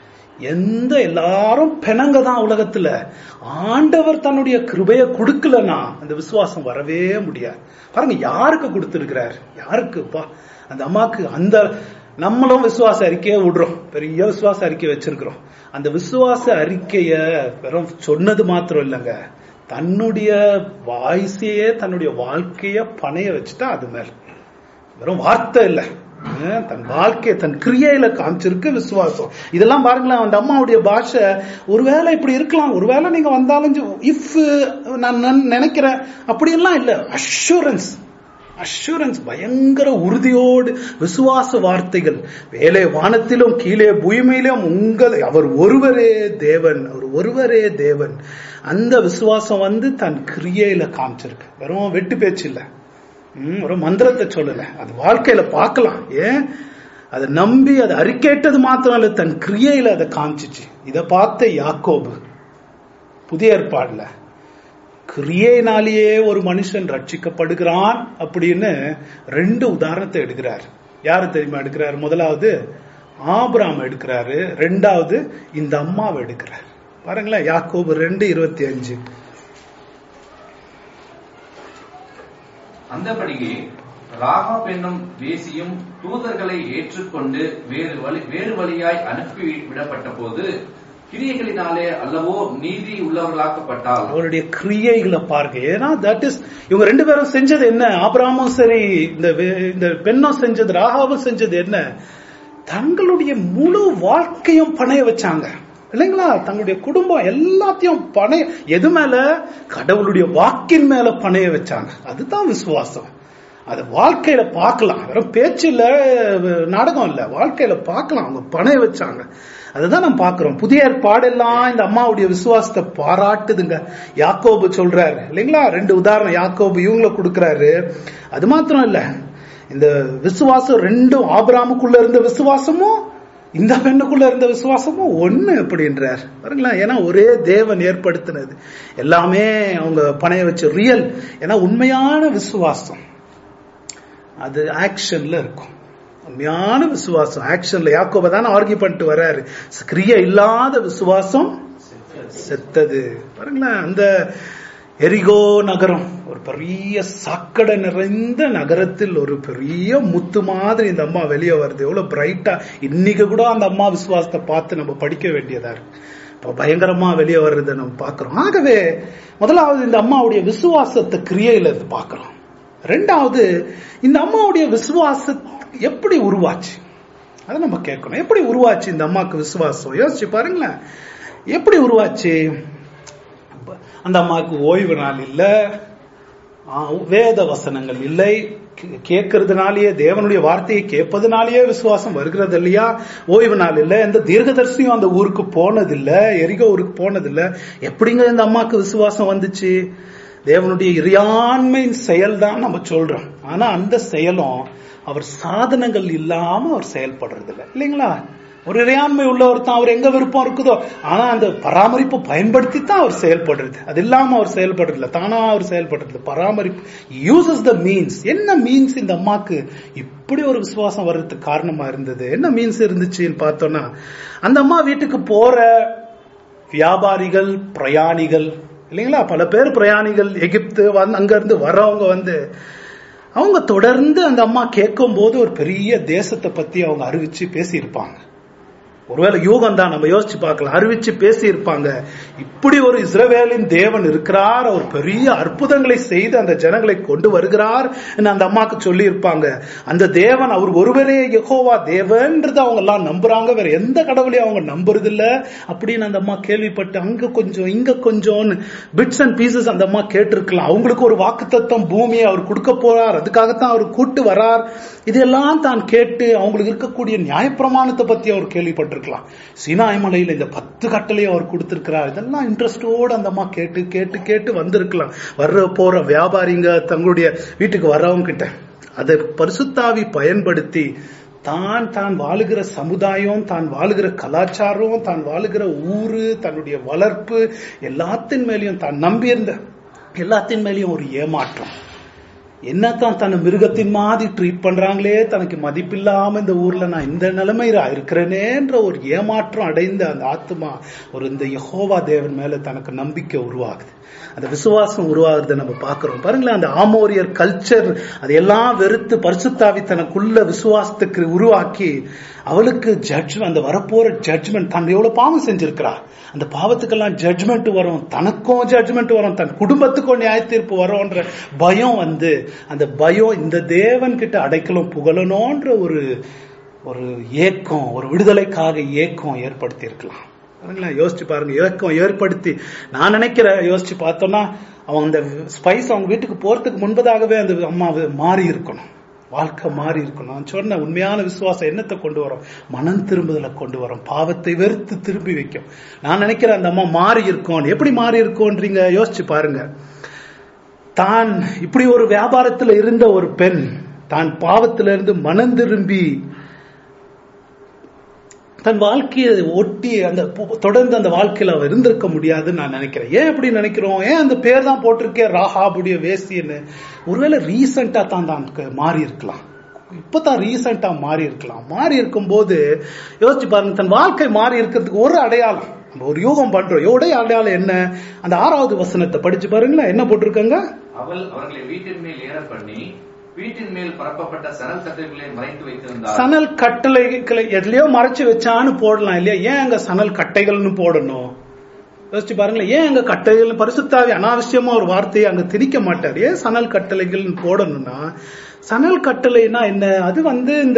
எந்த எல்லாரும் பெணங்க தான் உலகத்துல ஆண்டவர் தன்னுடைய கிருபையை கொடுக்கலனா அந்த விசுவாசம் வரவே முடியாது பாருங்க யாருக்கு கொடுத்திருக்கிறார் யாருக்குப்பா அந்த அம்மாக்கு அந்த நம்மளும் விசுவாச அறிக்கையை விடுறோம் பெரிய விசுவாச அறிக்கை வச்சிருக்கிறோம் அந்த விசுவாச அறிக்கைய வெறும் சொன்னது மாத்திரம் இல்லைங்க தன்னுடைய வாய்ஸையே தன்னுடைய வாழ்க்கைய பணைய வச்சுட்டா அது மேல வெறும் வார்த்தை இல்ல அஹ் தன் வாழ்க்கையை தன் கிரியையில காமிச்சிருக்கு விசுவாசம் இதெல்லாம் பாருங்களேன் அந்த அம்மாவுடைய பாஷை ஒருவேளை இப்படி இருக்கலாம் ஒருவேளை நீங்க வந்தாலும் இஃப் நான் நன்- நினைக்கிறேன் அப்படியெல்லாம் இல்ல அஷூரன்ஸ் அஷூரன்ஸ் பயங்கர உறுதியோடு விசுவாச வார்த்தைகள் வேலை வானத்திலும் கீழே பூமியிலும் உங்கள் அவர் ஒருவரே தேவன் அவர் ஒருவரே தேவன் அந்த விசுவாசம் வந்து தன் கிரியையில காமிச்சிருக்கு வெறும் வெட்டு பேச்சு இல்ல ம், ஒரு மந்திரத்தை சொல்லல அது வாழ்க்கையில பார்க்கலாம் ஏன் அதை நம்பி அதை அறிக்கையிட்டது மாத்திரம் இல்ல தன் கிரியையில அதை காமிச்சிச்சு இதை பார்த்த யாக்கோபு புதிய ஏற்பாடுல கிரியையினாலேயே ஒரு மனுஷன் ரட்சிக்கப்படுகிறான் அப்படின்னு ரெண்டு உதாரணத்தை எடுக்கிறார் யாரு தெரியுமா எடுக்கிறார் முதலாவது ஆபிராம் எடுக்கிறாரு ரெண்டாவது இந்த அம்மாவை எடுக்கிறார் பாருங்களேன் யாக்கோபு ரெண்டு இருபத்தி அஞ்சு அந்தபடியே ராகாப் என்னும் வேசியும் தூதர்களை ஏற்றுக்கொண்டு வேறு வழி வேறு வழியாய் அனுப்பி விடப்பட்ட போது கிரியைகளினாலே அல்லவோ நீதி உள்ளவர்களாக்கப்பட்டால் அவருடைய கிரியைகளை பாருங்க ஏன்னா தட் இஸ் இவங்க ரெண்டு பேரும் செஞ்சது என்ன ஆபிரகாமும் சரி இந்த வே- இந்த பெண்ணும் செஞ்சது ராகாவும் செஞ்சது என்ன தங்களுடைய முழு வாழ்க்கையும் பணைய வச்சாங்க இல்லைங்களா தங்களுடைய குடும்பம் எல்லாத்தையும் பணைய எது மேல கடவுளுடைய வாக்கின் மேல பணைய வச்சாங்க அதுதான் விசுவாசம் அது வாழ்க்கையில பார்க்கலாம் வெறும் பேச்சு இல்ல நாடகம் இல்ல வாழ்க்கையில பார்க்கலாம் அவங்க பணைய வச்சாங்க அதுதான் நம்ம பார்க்கிறோம் புதிய ஏற்பாடெல்லாம் இந்த அம்மாவுடைய விசுவாசத்தை பாராட்டுதுங்க யாக்கோபு சொல்றாரு இல்லைங்களா ரெண்டு உதாரணம் யாக்கோபு இவங்கள கொடுக்கறாரு அது மாத்திரம் இல்ல இந்த விசுவாசம் ரெண்டும் ஆபிராமுக்குள்ள இருந்த விசுவாசமும் இந்த பெண்ணுக்குள்ள இருந்த விசுவாசமும் ஒண்ணு அப்படின்றார் பாருங்களா ஏன்னா ஒரே தேவன் ஏற்படுத்தினது எல்லாமே அவங்க பணைய வச்ச ரியல் ஏன்னா உண்மையான விசுவாசம் அது ஆக்ஷன்ல இருக்கும் உண்மையான விசுவாசம் ஆக்ஷன்ல யாக்கோப தானே ஆர்கியூ பண்ணிட்டு வர்றாரு கிரியை இல்லாத விசுவாசம் செத்தது பாருங்களேன் அந்த எரிகோ நகரம் ஒரு பெரிய சாக்கடை நிறைந்த நகரத்தில் ஒரு பெரிய முத்து மாதிரி இந்த அம்மா வெளியே வருது எவ்வளவு பிரைட்டா இன்னைக்கு கூட அந்த அம்மா விசுவாசத்தை பார்த்து நம்ம படிக்க வேண்டியதா இருக்கு இப்ப பயங்கரமா வெளியே வர்றதை நம்ம பார்க்கிறோம் ஆகவே முதலாவது இந்த அம்மாவுடைய விசுவாசத்தை கிரியையில இருந்து பார்க்கிறோம் ரெண்டாவது இந்த அம்மாவுடைய விசுவாச எப்படி உருவாச்சு அதை நம்ம கேட்கணும் எப்படி உருவாச்சு இந்த அம்மாக்கு விசுவாசம் யோசிச்சு பாருங்களேன் எப்படி உருவாச்சு அந்த அம்மாவுக்கு ஓய்வு நாள் இல்ல ஆ, வேத வசனங்கள் இல்லை கே- கேட்கறதுனாலயே தேவனுடைய வார்த்தையை கேட்பதனாலேயே விசுவாசம் வருகிறது இல்லையா ஓய்வு நாள் இல்ல எந்த தீர்க்கதரிசியும் அந்த ஊருக்கு போனதில்ல எரிகோ ஊருக்கு போனதில்ல எப்படிங்க இந்த அம்மாக்கு விசுவாசம் வந்துச்சு தேவனுடைய இறையாண்மையின் செயல் தான் நம்ம சொல்றோம் ஆனா அந்த செயலும் அவர் சாதனங்கள் இல்லாம அவர் செயல்படுறது இல்ல இல்லைங்களா ஒரு இறையாண்மை உள்ளவர் தான் அவர் எங்க விருப்பம் இருக்குதோ ஆனா அந்த பராமரிப்பு பயன்படுத்தி தான் அவர் செயல்படுறது அது இல்லாம அவர் செயல்படுறது இல்ல தானா அவர் செயல்படுறது இல்ல. பராமரிப்பு யூசஸ் த மீன்ஸ் என்ன மீன்ஸ் இந்த அம்மாக்கு இப்படி ஒரு விசுவாசம் வர்றதுக்கு காரணமா இருந்தது என்ன மீன்ஸ் இருந்துச்சுன்னு பார்த்தோம்னா அந்த அம்மா வீட்டுக்கு போற வியாபாரிகள் பிரயாணிகள் இல்லைங்களா பல பேர் பிரயாணிகள் எகிப்து வந்து அங்க இருந்து வர்றவங்க வந்து அவங்க தொடர்ந்து அந்த அம்மா கேட்கும் போது ஒரு பெரிய தேசத்தை பத்தி அவங்க அறிவிச்சு பேசியிருப்பாங்க ஒருவேளை யூகம் தான் நம்ம யோசிச்சு பார்க்கலாம் அறிவிச்சு பேசி இருப்பாங்க இப்படி ஒரு இஸ்ரவேலின் தேவன் இருக்கிறார் அவர் பெரிய அற்புதங்களை செய்து அந்த ஜனங்களை கொண்டு வருகிறார் அந்த அம்மாக்கு சொல்லி இருப்பாங்க அந்த தேவன் அவர் ஒருவரே யெகோவா தேவன்றது அவங்க எல்லாம் நம்புறாங்க வேற எந்த கடவுளையும் அவங்க நம்புறது இல்ல அப்படின்னு அந்த அம்மா கேள்விப்பட்டு அங்க கொஞ்சம் இங்க கொஞ்சம்னு பிட்ஸ் அண்ட் பீசஸ் அந்த அம்மா கேட்டிருக்கலாம் அவங்களுக்கு ஒரு வாக்குத்தத்தம் பூமியை அவர் கொடுக்க போறார் அதுக்காகத்தான் அவர் கூட்டு வரார் இதெல்லாம் தான் கேட்டு அவங்களுக்கு இருக்கக்கூடிய நியாயப்பிரமாணத்தை பத்தி அவர் கேள்விப்பட்டிருக்கலாம் சீனாய் மலையில இந்த பத்து கட்டளையை அவர் கொடுத்திருக்கிறார் இதெல்லாம் இன்ட்ரெஸ்டோடு அந்த அம்மா கேட்டு கேட்டு கேட்டு வந்திருக்கலாம் வர்ற போற வியாபாரிங்க தங்களுடைய வீட்டுக்கு வர்றவங்க கிட்ட அதை பரிசுத்தாவி பயன்படுத்தி தான் தான் வாழுகிற சமுதாயம் தான் வாழுகிற கலாச்சாரம் தான் வாழுகிற ஊரு தன்னுடைய வளர்ப்பு எல்லாத்தின் மேலயும் தான் நம்பியிருந்த எல்லாத்தின் மேலயும் ஒரு ஏமாற்றம் என்னத்தான் தன்னை மிருகத்தின் மாதிரி ட்ரீட் பண்றாங்களே தனக்கு மதிப்பில்லாம இந்த ஊர்ல நான் இந்த நிலைமையில இருக்கிறேனேன்ற ஒரு ஏமாற்றம் அடைந்த அந்த ஆத்மா ஒரு இந்த யெகோவா தேவன் மேல தனக்கு நம்பிக்கை உருவாகுது அந்த விசுவாசம் உருவாகுறதை நம்ம பார்க்கிறோம் பாருங்களேன் அந்த ஆமோரியர் கல்ச்சர் அதையெல்லாம் வெறுத்து பரிசுத்தாவி தனக்குள்ள விசுவாசத்துக்கு உருவாக்கி அவளுக்கு ஜட்ஜ் அந்த வரப்போற ஜட்ஜ்மெண்ட் தான் எவ்வளவு பாவம் செஞ்சிருக்கிறா அந்த பாவத்துக்கெல்லாம் ஜட்ஜ்மெண்ட் வரும் தனக்கும் ஜட்ஜ்மெண்ட் வரும் தன் குடும்பத்துக்கும் நியாய தீர்ப்பு வரும்ன்ற பயம் வந்து அந்த பயம் இந்த தேவன் கிட்ட அடைக்கலும் புகழணும்ன்ற ஒரு ஒரு ஏக்கம் ஒரு விடுதலைக்காக ஏக்கம் ஏற்படுத்தி இருக்கலாம் பாருங்களேன் யோசிச்சு பாருங்க ஏக்கம் ஏற்படுத்தி நான் நினைக்கிறேன் யோசிச்சு பார்த்தோம்னா அவன் அந்த ஸ்பைஸ் அவங்க வீட்டுக்கு போறதுக்கு முன்பதாகவே அந்த அம்மா மாறி இருக்கணும் வாழ்க்கை மாறி இருக்கணும் நான் சொன்ன உண்மையான விசுவாசம் என்னத்தை கொண்டு வரும் மனம் திரும்புதலை கொண்டு வரும் பாவத்தை வெறுத்து திரும்பி வைக்கும் நான் நினைக்கிறேன் அந்த அம்மா மாறி இருக்கும் எப்படி மாறி இருக்கோன்றீங்க யோசிச்சு பாருங்க தான் இப்படி ஒரு வியாபாரத்துல இருந்த ஒரு பெண் தான் பாவத்திலிருந்து மனம் திரும்பி தன் வாழ்க்கையை ஒட்டி அந்த பொ- தொடர்ந்து அந்த வாழ்க்கையில அவ இருந்திருக்க முடியாதுன்னு நான் நினைக்கிறேன் ஏன் அப்படி நினைக்கிறோம் ஏன் அந்த பேர் தான் போட்டிருக்கேன் ராஹாபுடைய வேசின்னு ஒருவேளை ரீசெண்டா தான் தான் க- மாறி இருக்கலாம் இப்பதான் ரீசெண்டா மாறி இருக்கலாம் மாறி இருக்கும்போது யோசிச்சு பாருங்க தன் வாழ்க்கை மாறி இருக்கிறதுக்கு ஒரு அடையாளம் நம்ம ஒரு யூகம் பண்றோம் எவ்வளோ அடையாளம் என்ன அந்த ஆறாவது வசனத்தை படிச்சு பாருங்களேன் என்ன போட்டிருக்காங்க அவள் அவர்களை வீட்டின் மேல் ஏற பண்ணி வீட்டின் மேல் பரப்பப்பட்ட சணல் கட்டைகளை மறைத்து வைத்திருந்தார் சணல் கட்டளைகளை எதுலயோ மறைச்சு வச்சான்னு போடலாம் இல்லையா ஏன் அங்க சணல் கட்டைகள்னு போடணும் யோசிச்சு பாருங்களேன் ஏன் அங்க கட்டளைகள் பரிசுத்தாவி அனாவசியமா ஒரு வார்த்தையை அங்க திணிக்க மாட்டார் ஏன் சணல் கட்டளைகள்னு போடணும்னா சணல் கட்டளைனா என்ன அது வந்து இந்த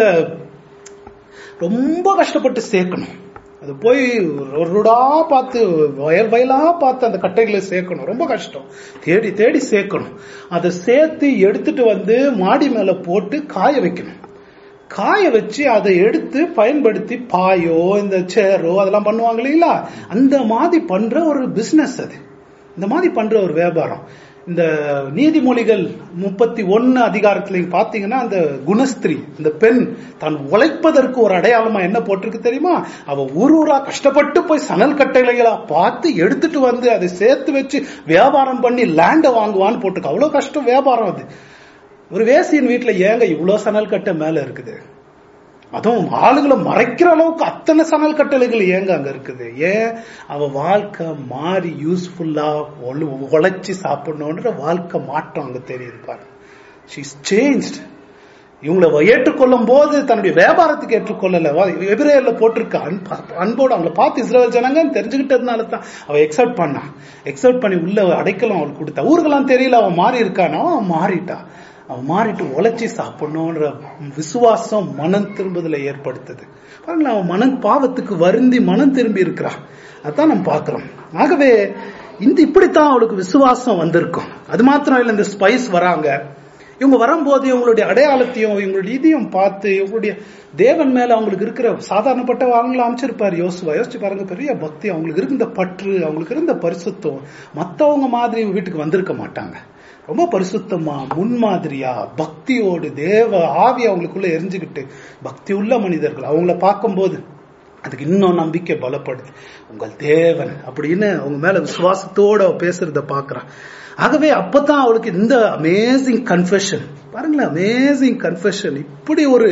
ரொம்ப கஷ்டப்பட்டு சேர்க்கணும் அது போய் ஒரு ருடா பார்த்து வயல் வயலா பார்த்து அந்த கட்டைகளை சேர்க்கணும் ரொம்ப கஷ்டம் தேடி தேடி சேர்க்கணும் அதை சேர்த்து எடுத்துட்டு வந்து மாடி மேல போட்டு காய வைக்கணும் காய வச்சு அதை எடுத்து பயன்படுத்தி பாயோ இந்த சேரோ அதெல்லாம் பண்ணுவாங்க இல்லைங்களா அந்த மாதிரி பண்ற ஒரு பிசினஸ் அது இந்த மாதிரி பண்ற ஒரு வியாபாரம் இந்த நீதிமொழிகள் முப்பத்தி ஒன்னு அதிகாரத்துல நீங்க பாத்தீங்கன்னா அந்த குணஸ்திரி இந்த பெண் தான் உழைப்பதற்கு ஒரு அடையாளமா என்ன போட்டிருக்கு தெரியுமா அவ ஊர் ஊரா கஷ்டப்பட்டு போய் சணல் கட்டைகளா பார்த்து எடுத்துட்டு வந்து அதை சேர்த்து வச்சு வியாபாரம் பண்ணி லேண்ட வாங்குவான்னு போட்டிருக்கு அவ்வளவு கஷ்டம் வியாபாரம் அது ஒரு வேசியின் வீட்டுல ஏங்க இவ்வளவு சணல் கட்டை மேல இருக்குது அதுவும் ஆளுகளை மறைக்கிற அளவுக்கு அத்தனை சணல் கட்டளைகள் ஏங்க அங்க இருக்குது ஏன் அவ வாழ்க்கை மாறி யூஸ்ஃபுல்லா உழைச்சி சாப்பிடணுன்ற வாழ்க்கை மாற்றம் அங்க தெரியுது பாருங்க ஷீஸ் சேஞ்ச்ட் இவங்களை ஏற்றுக்கொள்ளும் போது தன்னுடைய வியாபாரத்துக்கு ஏற்றுக்கொள்ளல எபிரேயர்ல போட்டிருக்க அன்போடு அவங்கள பார்த்து இஸ்ரேல் ஜனங்க தெரிஞ்சுக்கிட்டதுனால தான் அவ எக்ஸப்ட் பண்ணா எக்ஸப்ட் பண்ணி உள்ள அடைக்கலம் அவளுக்கு கொடுத்தா ஊருக்கெல்லாம் தெரியல அவன் மாறி இருக்கானா அவன் மாறிட்டா அவன் மாறிட்டு உழைச்சி சாப்பிடணுன்ற விசுவாசம் மனம் திரும்புதல ஏற்படுத்துது பாருங்களேன் அவன் மனம் பாவத்துக்கு வருந்தி மனம் திரும்பி இருக்கிறான் அதான் நம்ம பாக்குறோம் ஆகவே இந்த இப்படித்தான் அவளுக்கு விசுவாசம் வந்திருக்கும் அது மாத்திரம் இல்ல இந்த ஸ்பைஸ் வராங்க இவங்க வரும்போது இவங்களுடைய அடையாளத்தையும் இவங்களுடைய இதையும் பார்த்து இவங்களுடைய தேவன் மேல அவங்களுக்கு இருக்கிற சாதாரணப்பட்ட அவங்கள அமைச்சிருப்பாரு யோசுவா யோசிச்சு பாருங்க பெரிய பக்தி அவங்களுக்கு இருந்த பற்று அவங்களுக்கு இருந்த பரிசுத்தம் மத்தவங்க மாதிரி வீட்டுக்கு வந்திருக்க மாட்டாங்க ரொம்ப பரிசுத்தமா முன்மாதிரியா பக்தியோடு தேவ ஆவி அவங்களுக்குள்ள எரிஞ்சுக்கிட்டு பக்தி உள்ள மனிதர்கள் அவங்கள பார்க்கும்போது அதுக்கு இன்னும் நம்பிக்கை பலப்படுது உங்கள் தேவன் அப்படின்னு அவங்க மேல விசுவாசத்தோட அவ பேசுறத பாக்குறான் ஆகவே அப்பதான் அவளுக்கு இந்த அமேசிங் கன்ஃபெஷன் பாருங்களேன் அமேசிங் கன்ஃபெஷன் இப்படி ஒரு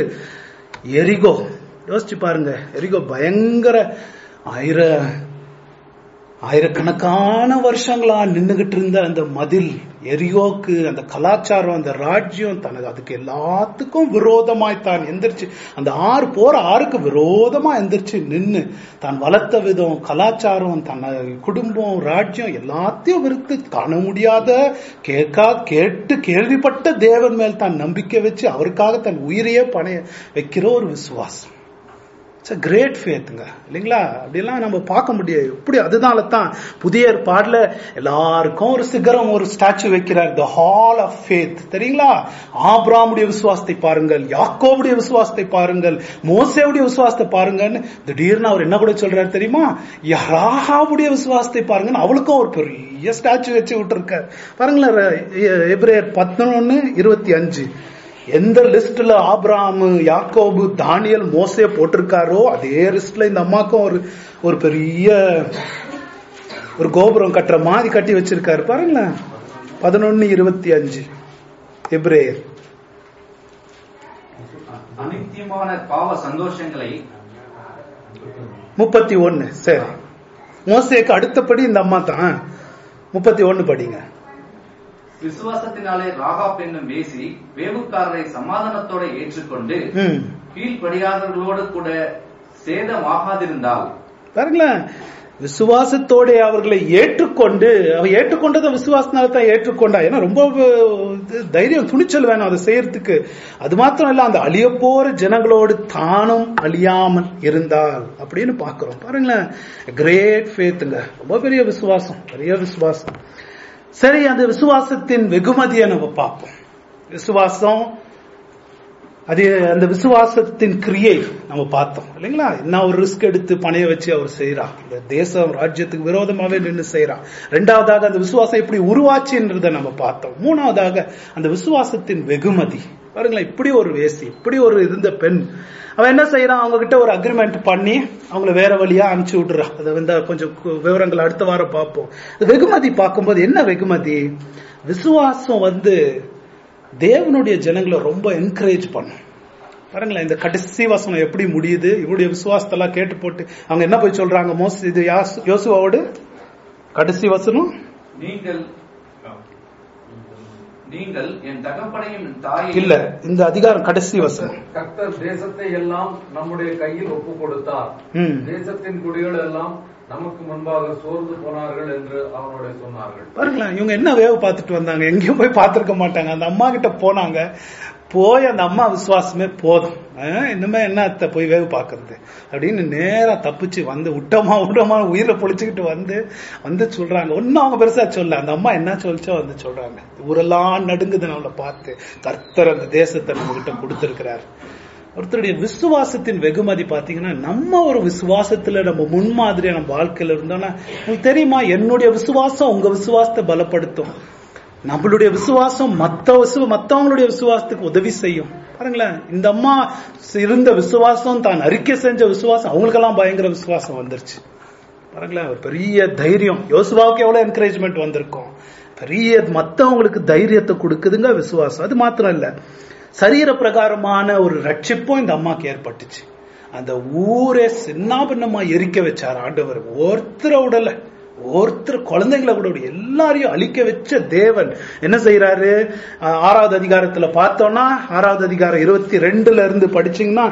எரிகோ யோசிச்சு பாருங்க எரிகோ பயங்கர ஆயிர ஆயிரக்கணக்கான வருஷங்களா நின்னுகிட்டு இருந்த அந்த மதில் எரியோக்கு அந்த கலாச்சாரம் அந்த ராஜ்யம் தனக்கு அதுக்கு எல்லாத்துக்கும் விரோதமாய் தான் எந்திரிச்சு அந்த ஆறு போற ஆறுக்கு விரோதமா எந்திரிச்சு நின்னு தான் வளர்த்த விதம் கலாச்சாரம் தன் குடும்பம் ராஜ்யம் எல்லாத்தையும் விருத்து காண முடியாத கேட்கா கேட்டு கேள்விப்பட்ட தேவன் மேல் தான் நம்பிக்கை வச்சு அவருக்காக தன் உயிரையே பணைய வைக்கிற ஒரு விசுவாசம் இட்ஸ் கிரேட் ஃபேத்துங்க இல்லைங்களா அப்படிலாம் நம்ம பார்க்க முடியாது எப்படி அதனால தான் புதிய ஏற்பாடுல எல்லாருக்கும் ஒரு சிகரம் ஒரு ஸ்டாச்சு வைக்கிறார் த ஹால் ஆஃப் ஃபேத் தெரியுங்களா ஆப்ராமுடைய விசுவாசத்தை பாருங்கள் யாக்கோவுடைய விசுவாசத்தை பாருங்கள் மோசேவுடைய விசுவாசத்தை பாருங்கன்னு திடீர்னு அவர் என்ன கூட சொல்றாரு தெரியுமா யாராவுடைய விசுவாசத்தை பாருங்கன்னு அவளுக்கும் ஒரு பெரிய ஸ்டாச்சு வச்சு விட்டுருக்காரு பாருங்களேன் எப்ரேயர் பதினொன்னு இருபத்தி அஞ்சு எந்த லிஸ்ட்ல ஆப்ராம் யாக்கோபு தானியல் மோசே போட்டிருக்காரோ அதே லிஸ்ட்ல இந்த அம்மாக்கும் ஒரு ஒரு பெரிய ஒரு கோபுரம் கட்டுற மாதிரி கட்டி வச்சிருக்காரு பாருங்களேன் பதினொன்னு இருபத்தி அஞ்சு எப்ரேயர் அனித்தியமான பாவ சந்தோஷங்களை முப்பத்தி ஒன்னு சரி மோசேக்கு அடுத்தபடி இந்த அம்மா தான் முப்பத்தி ஒன்னு படிங்க விசுவாசத்தினாலே ராகாப் என்னும் வேசி வேவுக்காரரை சமாதானத்தோட ஏற்றுக்கொண்டு ம் கீழ்ப்படியாதவர்களோடு கூட சேதமாகாதிருந்தால் பாருங்களேன் விசுவாசத்தோட அவர்களை ஏற்றுக்கொண்டு அவ ஏற்றுக்கொண்டதை விசுவாசனால தான் ஏற்றுக்கொண்டா ஏன்னா ரொம்ப இது தைரியம் துணிச்சல் வேணும் அதை செய்யறதுக்கு அது மாத்திரம் இல்ல அந்த அழிய போற ஜனங்களோடு தானும் அழியாமல் இருந்தால் அப்படின்னு பாக்குறோம் பாருங்களேன் கிரேட் ஃபேத்துங்க ரொம்ப பெரிய விசுவாசம் பெரிய விசுவாசம் சரி அந்த விசுவாசத்தின் வெகுமதியை நம்ம பார்ப்போம் விசுவாசம் அது அந்த விசுவாசத்தின் கிரியை நம்ம பார்த்தோம் இல்லைங்களா என்ன ஒரு ரிஸ்க் எடுத்து பணைய வச்சு அவர் செய்யறா இந்த தேசம் ராஜ்யத்துக்கு விரோதமாவே நின்று செய்யறா ரெண்டாவதாக அந்த விசுவாசம் எப்படி உருவாச்சுன்றத நம்ம பார்த்தோம் மூணாவதாக அந்த விசுவாசத்தின் வெகுமதி பாருங்களேன் இப்படி ஒரு வேசி இப்படி ஒரு இருந்த பெண் அவன் என்ன செய்யறான் அவங்க கிட்ட ஒரு அக்ரிமெண்ட் பண்ணி அவங்கள வேற வழியா அனுப்பிச்சு விடுறா அதை வந்து கொஞ்சம் கு- விவரங்கள் அடுத்த வாரம் பார்ப்போம் வெகுமதி பார்க்கும்போது என்ன வெகுமதி விசுவாசம் வந்து தேவனுடைய ஜனங்களை ரொம்ப என்கரேஜ் பண்ணும் பாருங்களேன் இந்த கடைசி வசனம் எப்படி முடியுது இவருடைய விசுவாசத்தெல்லாம் கேட்டு போட்டு அவங்க என்ன போய் சொல்றாங்க மோஸ் இது யாஸ்- யோசுவாவோடு கடைசி வசனம் நீங்கள் நீங்கள் என் தகப்பனையும் என் தாயையும் இல்ல இந்த அதிகாரம் கடைசி வசனம் கர்த்தர் தேசத்தை எல்லாம் நம்முடைய கையில் ஒப்பு கொடுத்தார் ம். தேசத்தின் குடிகள் எல்லாம் நமக்கு முன்பாக சோர்ந்து போனார்கள் என்று அவனோட சொன்னார்கள் பாருங்களேன் இவங்க என்ன வேவு பார்த்துட்டு வந்தாங்க எங்கேயும் போய் பார்த்திருக்க மாட்டாங்க அந்த அம்மா கிட்ட போனாங்க போய் அந்த அம்மா விசுவாசமே போதும் அஹ், இனிமே என்ன அத்தை போய் வேவு பார்க்கறது அப்படின்னு நேரா தப்பிச்சு வந்து விட்டமா விட்டமா உயிரை பொழிச்சுக்கிட்டு வந்து வந்து சொல்றாங்க ஒன்னும் அவங்க பெருசா சொல்ல அந்த அம்மா என்ன சொல்லிச்சோ வந்து சொல்றாங்க ஊரெல்லாம் நடுங்குது நம்மளை பார்த்து கர்த்தர் அந்த தேசத்தை நம்ம கிட்ட கொடுத்திருக்கிறார் ஒருத்தருடைய விசுவாசத்தின் வெகுமதி பாத்தீங்கன்னா நம்ம ஒரு விசுவாசத்துல நம்ம முன்மாதிரியா நம்ம வாழ்க்கையில இருந்தோம்னா உங்களுக்கு தெரியுமா என்னுடைய விசுவாசம் உங்க விசுவாசத்தை பலப்படுத்தும் நம்மளுடைய விசுவாசம் மத்த விசுவ மத்தவங்களுடைய விசுவாசத்துக்கு உதவி செய்யும் பாருங்களேன் இந்த அம்மா இருந்த விசுவாசம் தான் அறிக்கை செஞ்ச விசுவாசம் அவங்களுக்கெல்லாம் பயங்கர விசுவாசம் வந்துருச்சு பாருங்களேன் ஒரு பெரிய தைரியம் யோசுவாவுக்கு எவ்வளவு என்கரேஜ்மெண்ட் வந்திருக்கும் பெரிய மத்தவங்களுக்கு தைரியத்தை கொடுக்குதுங்க விசுவாசம் அது மாத்திரம் இல்ல சரீர பிரகாரமான ஒரு ரட்சிப்பும் இந்த அம்மாக்கு ஏற்பட்டுச்சு அந்த ஊரே சின்னாபின்னமா எரிக்க வச்சார் ஆண்டவர் ஒருத்தரை விடல ஒருத்தர் குழந்தைங்களை கூட விடல. எல்லாரையும் அழிக்க வச்ச தேவன் என்ன செய்யறாரு ஆஹ் ஆறாவது அதிகாரத்துல பார்த்தோம்னா ஆறாவது அதிகாரம் இருபத்தி ரெண்டுல இருந்து படிச்சீங்கன்னா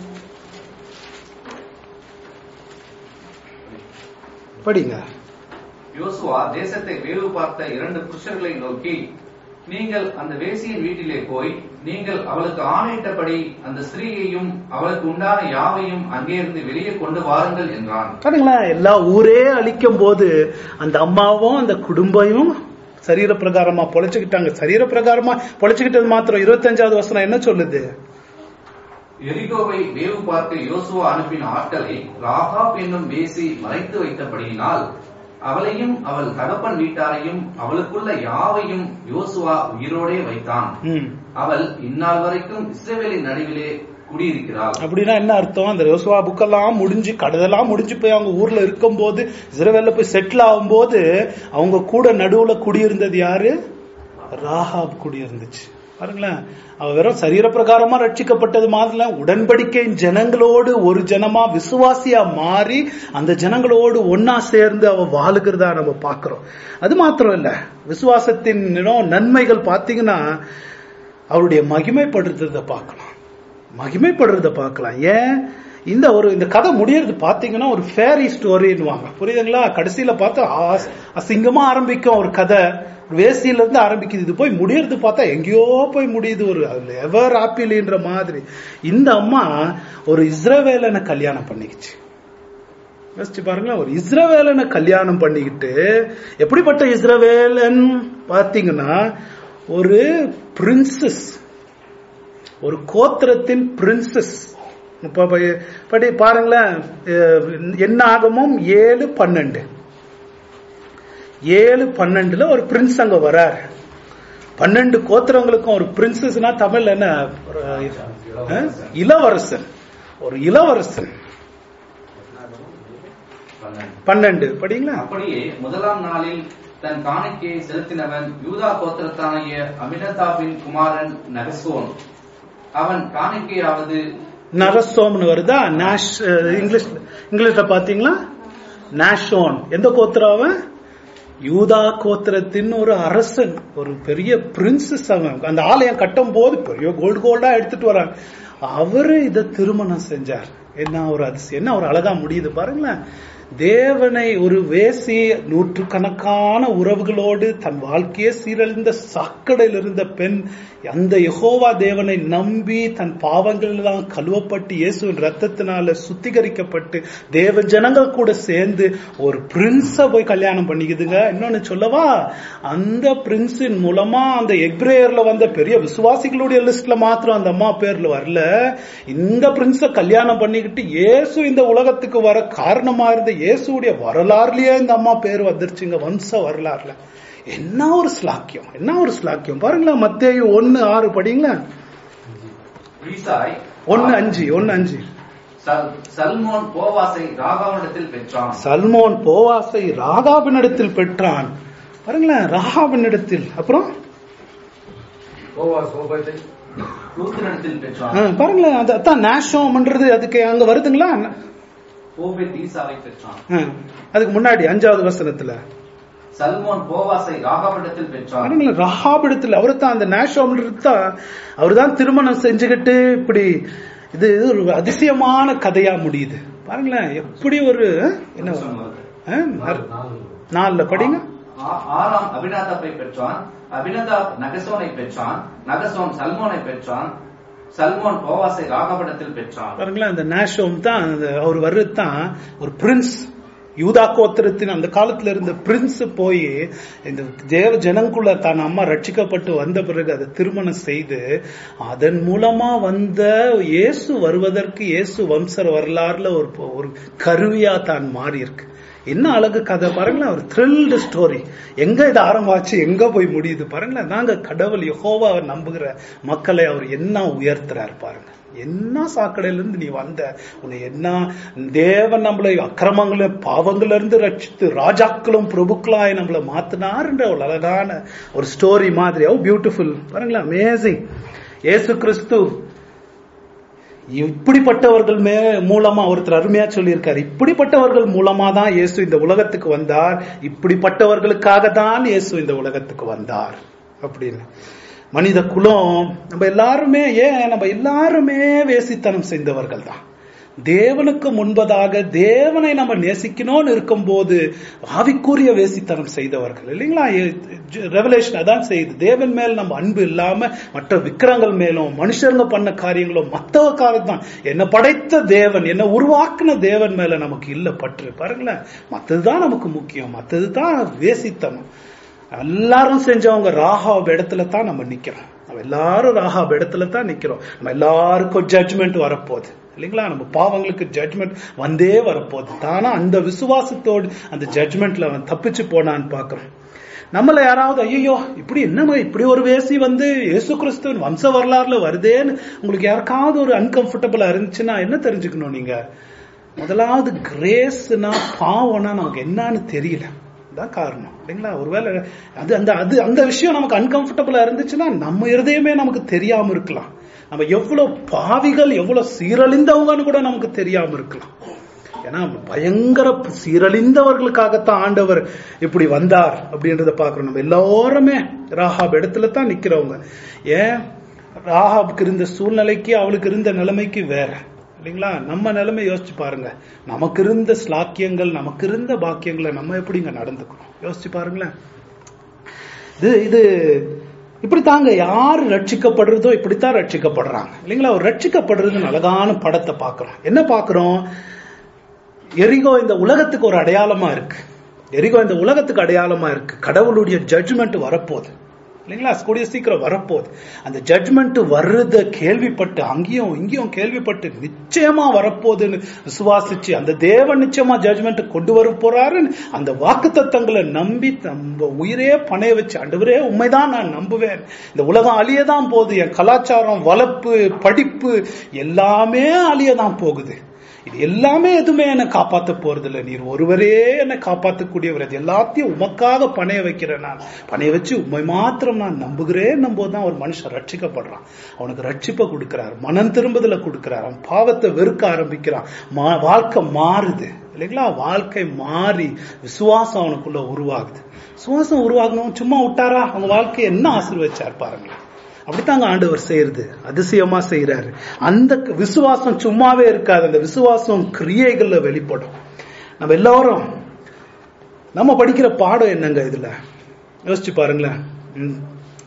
படிங்க யோசுவா தேசத்தை வேவு பார்த்த இரண்டு புருஷர்களை நோக்கி நீங்கள் அந்த வேசியின் வீட்டிலே போய் நீங்கள் அவளுக்கு ஆணையிட்டபடி அந்த ஸ்திரீயையும் அவளுக்கு உண்டான யாவையும் அங்கே இருந்து வெளியே கொண்டு வாருங்கள் என்றான் பாருங்களேன் எல்லா ஊரே அழிக்கும் போது அந்த அம்மாவும் அந்த குடும்பமும் சரீர பிரகாரமா பொழைச்சுக்கிட்டாங்க சரீர பிரகாரமா பொழைச்சுக்கிட்டது மாத்திரம் இருபத்தஞ்சாவது வசனம் என்ன சொல்லுது எரிகோவை வேவு பார்க்க யோசுவா அனுப்பின ஆட்களை ராகாப் என்னும் வேசி மறைத்து வைத்தபடியினால் அவளையும் அவள் தகப்பன் வீட்டாரையும் அவளுக்குள்ள யாவையும் யோசுவா உயிரோடே வைத்தான் ம். அவள் இந்நாள் வரைக்கும் இஸ்ரவேலின் நடுவிலே குடியிருக்கிறாள் அப்படின்னா என்ன அர்த்தம் அந்த யோசுவா புக்கெல்லாம் முடிஞ்சு கடதெல்லாம் முடிஞ்சு போய் அவங்க ஊர்ல இருக்கும்போது இஸ்ரவேல்ல போய் செட்டில் ஆகும்போது அவங்க கூட நடுவுல குடியிருந்தது யாரு ராஹாப் குடியிருந்துச்சு பாருங்களேன் அவ வெறும் சரீர பிரகாரமா ரட்சிக்கப்பட்டது மாதிரி உடன்படிக்கையின் ஜனங்களோடு ஒரு ஜனமா விசுவாசியா மாறி அந்த ஜனங்களோடு ஒன்னா சேர்ந்து அவ வாழுகிறதா நம்ம பாக்குறோம் அது மாத்திரம் இல்ல விசுவாசத்தின் இன்னும் நன்மைகள் பாத்தீங்கன்னா அவருடைய மகிமைப்படுத்துறத பார்க்கலாம் மகிமைப்படுறத பார்க்கலாம் ஏன் இந்த ஒரு இந்த கதை முடியறது பாத்தீங்கன்னா ஒரு ஃபேரி ஸ்டோரின்னுவாங்க புரியுதுங்களா கடைசியில பார்த்தா ஆஸ்- அசிங்கமா ஆரம்பிக்கும் ஒரு கதை ஒரு வேசியில இருந்து ஆரம்பிக்குது இது போய் முடியறது பார்த்தா எங்கேயோ போய் முடியுது ஒரு எவர் ஆப்பிள்ன்ற மாதிரி இந்த அம்மா ஒரு இஸ்ரவேலனை கல்யாணம் பண்ணிக்கிச்சு யோசிச்சு பாருங்களேன் ஒரு இஸ்ரவேலனை கல்யாணம் பண்ணிக்கிட்டு எப்படிப்பட்ட இஸ்ரவேலன் பாத்தீங்கன்னா ஒரு பிரின்சஸ் ஒரு கோத்திரத்தின் பிரின்சஸ் இப்ப ப- படி பாருங்களேன் அஹ், என்ன ஆகமும் ஏழு பன்னெண்டு ஏழு பன்னெண்டுல ஒரு பிரின்ஸ் அங்க வராரு பன்னெண்டு கோத்திரங்களுக்கும் ஒரு பிரின்சஸ்னா தமிழ்ல என்ன ஒரு, அஹ், இளவரசன் ஒரு இளவரசன் பன்னெண்டு படிங்களா அப்படியே முதலாம் நாளில் தன் காணிக்கையை செலுத்தினவன் யூதா கோத்திரத்தானிய அமினதாபின் குமாரன் நகசோன் அவன் காணிக்கையாவது நரசோம்னு வருதா நாஷ் அஹ், இங்கிலீஷ் இங்கிலீஷ்ல பாத்தீங்களா நாஷோன் எந்த கோத்திரம் அவன் யூதா கோத்திரத்தின் ஒரு அரசன் ஒரு பெரிய பிரின்சஸ் அவன் அந்த ஆலயம் கட்டும் போது பெரிய கோல்டு கோல்டா எடுத்துட்டு வராங்க அவரு இத திருமணம் செஞ்சார் என்ன ஒரு அதிசயம் என்ன ஒரு அழகா முடியுது பாருங்களேன் தேவனை ஒரு வேசி நூற்றுக்கணக்கான உறவுகளோடு தன் வாழ்க்கையே சீரழிந்த சாக்கடையில் இருந்த பெண் அந்த யெகோவா தேவனை நம்பி தன் பாவங்கள் எல்லாம் கழுவப்பட்டு இயேசுவின் ரத்தத்தினால சுத்திகரிக்கப்பட்டு தேவ ஜனங்கள் கூட சேர்ந்து ஒரு பிரின்ஸ போய் கல்யாணம் பண்ணிக்குதுங்க இன்னொன்னு சொல்லவா அந்த பிரின்ஸின் மூலமா அந்த எக்ரேயர்ல வந்த பெரிய விசுவாசிகளுடைய லிஸ்ட்ல மாத்திரம் அந்த அம்மா பேர்ல வரல இந்த பிரின்ஸ கல்யாணம் பண்ணிக்கிட்டு இயேசு இந்த உலகத்துக்கு வர காரணமா இருந்த இயேசுடைய வரலாறுலயே இந்த அம்மா பேர் வந்துருச்சுங்க வம்ச வரலாறுல என்ன ஒரு ஸ்லாக்கியம் என்ன ஒரு ஸ்லாக்கியம் பாருங்களேன் மத்தேயு ஒன்னு ஆறு படிங்களா ஈசாய் ஒன்னு அஞ்சு ஒன்னு அஞ்சு சல்- சல்மோன் போவாசை ராகாவிடத்தில் பெற்றான் சல்மோன் போவாசை ராகாவினிடத்தில் பெற்றான் பாருங்களேன் ராகாவினிடத்தில் அப்புறம் கோவா சோபத்தை லூத்தினிடத்தில் ஆ, பெற்றான் பாருங்களேன் அது அதான் நேஷம்ன்றது அதுக்கு அங்க வருதுங்களா ஓபேத் ஈசாவை பெற்றான் ஆ, அதுக்கு முன்னாடி அஞ்சாவது வசனத்துல சல்மோன் போவாசை ராகாவிடத்தில் பெற்றான் பாருங்களேன் ரஹாபிடத்தில் அவரு தான் அந்த நேஷம் தான் அவர் தான் திருமணம் செஞ்சுக்கிட்டு இப்படி இது இது ஒரு அதிசயமான கதையா முடியுது பாருங்களேன் எப்படி ஒரு என்ன ஆ, நர்- நாலுல படிங்க ஆ- ஆறாம் அபிநாதாப்பை பெற்றான் அபினதாப் நகசோனை பெற்றான் நகசோன் சல்மோனை பெற்றான் சல்மோன் போவாசை ராகவடத்தில் பெற்றான் பாருங்களேன் அந்த நேஷம் தான் அந்த அவர் வர்றது தான் ஒரு பிரின்ஸ் யூதா கோத்திரத்தின் அந்த காலத்துல இருந்த பிரின்ஸ் போய் இந்த தேவ ஜனங்குள்ள தான் அம்மா ரட்சிக்கப்பட்டு வந்த பிறகு அதை திருமணம் செய்து அதன் மூலமா வந்த இயேசு வருவதற்கு இயேசு வம்சர் வரலாறுல ஒரு ஒரு கருவியா தான் மாறி இருக்கு என்ன அழகு கதை பாருங்களேன் ஒரு த்ரில்டு ஸ்டோரி எங்க இது ஆரம்பிச்சு எங்க போய் முடியுது பாருங்களேன் நாங்க கடவுள் யெகோவா நம்புகிற மக்களை அவர் என்ன உயர்த்துறாரு பாருங்க என்ன சாக்கடையில இருந்து நீ வந்த உன்னை என்ன தேவன் நம்மளை அக்கிரமங்கள பாவங்கள்ல இருந்து ரட்சித்து ராஜாக்களும் பிரபுக்களாய் நம்மளை மாத்தினாருன்ற ஒரு அழகான ஒரு ஸ்டோரி மாதிரி ஓ பியூட்டிஃபுல் பாருங்களேன் அமேசிங் இயேசு கிறிஸ்து இப்படிப்பட்டவர்கள் மே மூலமா ஒருத்தர் அருமையா சொல்லியிருக்காரு இப்படிப்பட்டவர்கள் மூலமா தான் இயேசு இந்த உலகத்துக்கு வந்தார் இப்படிப்பட்டவர்களுக்காக தான் இயேசு இந்த உலகத்துக்கு வந்தார் அப்படின்னு மனித குலம் நம்ம எல்லாருமே ஏன் நம்ம எல்லாருமே வேசித்தனம் செய்தவர்கள் தான் தேவனுக்கு முன்பதாக தேவனை நம்ம நேசிக்கணும்னு இருக்கும்போது ஆவிக்குரிய வேசித்தனம் செய்தவர்கள் இல்லைங்களா ரெவலேஷன் அதான் செய்யுது தேவன் மேல் நம்ம அன்பு இல்லாம மற்ற விக்கிரங்கள் மேலும் மனுஷருங்க பண்ண காரியங்களும் மத்தவ காரியம் தான் என்ன படைத்த தேவன் என்ன உருவாக்குன தேவன் மேல நமக்கு இல்ல பற்று பாருங்களேன் மத்ததுதான் நமக்கு முக்கியம் மத்ததுதான் வேசித்தனம் எல்லாரும் செஞ்சவங்க ராகாப் இடத்துல தான் நம்ம நிக்கிறோம் நம்ம எல்லாரும் ராகாப் இடத்துல தான் நிக்கிறோம் நம்ம எல்லாருக்கும் ஜட்ஜ்மெண்ட் வரப்போகுது இல்லைங்களா நம்ம பாவங்களுக்கு ஜட்ஜ்மெண்ட் வந்தே வரப்போகுது தானா அந்த விசுவாசத்தோடு அந்த ஜட்ஜ்மெண்ட்ல அவன் தப்பிச்சு போனான்னு பாக்குறோம் நம்மள யாராவது ஐயோ இப்படி என்னமா இப்படி ஒரு வேசி வந்து இயேசு கிறிஸ்துவின் வம்ச வரலாறுல வருதேன்னு உங்களுக்கு யாருக்காவது ஒரு அன்கம்ஃபர்டபுளா இருந்துச்சுன்னா என்ன தெரிஞ்சுக்கணும் நீங்க முதலாவது கிரேஸ்னா பாவம்னா நமக்கு என்னன்னு தெரியல தான் காரணம் இல்லைங்களா ஒருவேளை அது அந்த அது அந்த விஷயம் நமக்கு அன்கம்ஃபர்டபுளா இருந்துச்சுன்னா நம்ம இருதயமே நமக்கு தெரியாம இருக்கலாம் நம்ம எவ்வளவு பாவிகள் எவ்வளவு சீரழிந்தவங்கன்னு கூட நமக்கு தெரியாம இருக்கலாம் ஏன்னா பயங்கர சீரழிந்தவர்களுக்காகத்தான் ஆண்டவர் இப்படி வந்தார் அப்படின்றத பாக்குறோம் நம்ம எல்லாருமே ராஹாப் இடத்துல தான் நிக்கிறவங்க ஏன் ராஹாவுக்கு இருந்த சூழ்நிலைக்கு அவளுக்கு இருந்த நிலைமைக்கு வேற இல்லைங்களா நம்ம நிலைமை யோசிச்சு பாருங்க நமக்கு இருந்த ஸ்லாக்கியங்கள் நமக்கு இருந்த பாக்கியங்களை நம்ம எப்படிங்க நடந்துக்கிறோம் யோசிச்சு பாருங்களேன் இது இது இப்படித்தாங்க யார் ரட்சிக்கப்படுறதோ இப்படித்தான் ரட்சிக்கப்படுறாங்க இல்லைங்களா ஒரு ரட்சிக்கப்படுறது அழகான படத்தை பார்க்கிறோம் என்ன பார்க்கிறோம் எரிகோ இந்த உலகத்துக்கு ஒரு அடையாளமா இருக்கு எரிகோ இந்த உலகத்துக்கு அடையாளமா இருக்கு கடவுளுடைய ஜட்ஜ்மெண்ட் வரப்போகுது இல்லைங்களா கூடிய சீக்கிரம் வரப்போகுது அந்த ஜட்ஜ்மெண்ட் வர்றத கேள்விப்பட்டு அங்கேயும் இங்கேயும் கேள்விப்பட்டு நிச்சயமா வரப்போகுதுன்னு விசுவாசிச்சு அந்த தேவன் நிச்சயமா ஜட்ஜ்மெண்ட் கொண்டு வர போறாருன்னு அந்த வாக்கு தத்தங்களை நம்பி நம்ம உயிரே பணைய வச்சு ஆண்டவரே உண்மைதான் நான் நம்புவேன் இந்த உலகம் அழியதான் போகுது என் கலாச்சாரம் வளர்ப்பு படிப்பு எல்லாமே அழியதான் போகுது இது எல்லாமே எதுவுமே என்னை காப்பாத்த போறது இல்லை நீர் ஒருவரே என்னை காப்பாற்றக்கூடியவர் அது எல்லாத்தையும் உமக்காக பணைய வைக்கிறேன் நான் பணைய வச்சு உண்மை மாத்திரம் நான் நம்புகிறேன் நம்போதுதான் ஒரு மனுஷன் ரட்சிக்கப்படுறான் அவனுக்கு ரட்சிப்பை கொடுக்கிறார் மனம் திரும்புதல கொடுக்கிறார் அவன் பாவத்தை வெறுக்க ஆரம்பிக்கிறான் மா- வாழ்க்கை மாறுது இல்லைங்களா வாழ்க்கை மாறி விசுவாசம் அவனுக்குள்ள உருவாகுது விசுவாசம் உருவாகணும் சும்மா விட்டாரா அவங்க வாழ்க்கையை என்ன ஆசீர்வச்சார் பாருங்களேன் அப்படித்தாங்க ஆண்டவர் செய்யறது அதிசயமா செய்யறாரு அந்த க- விசுவாசம் சும்மாவே இருக்காது அந்த விசுவாசம் கிரியைகள்ல வெளிப்படும் நம்ம எல்லாரும் நம்ம படிக்கிற பாடம் என்னங்க இதுல யோசிச்சு பாருங்களேன் ம்.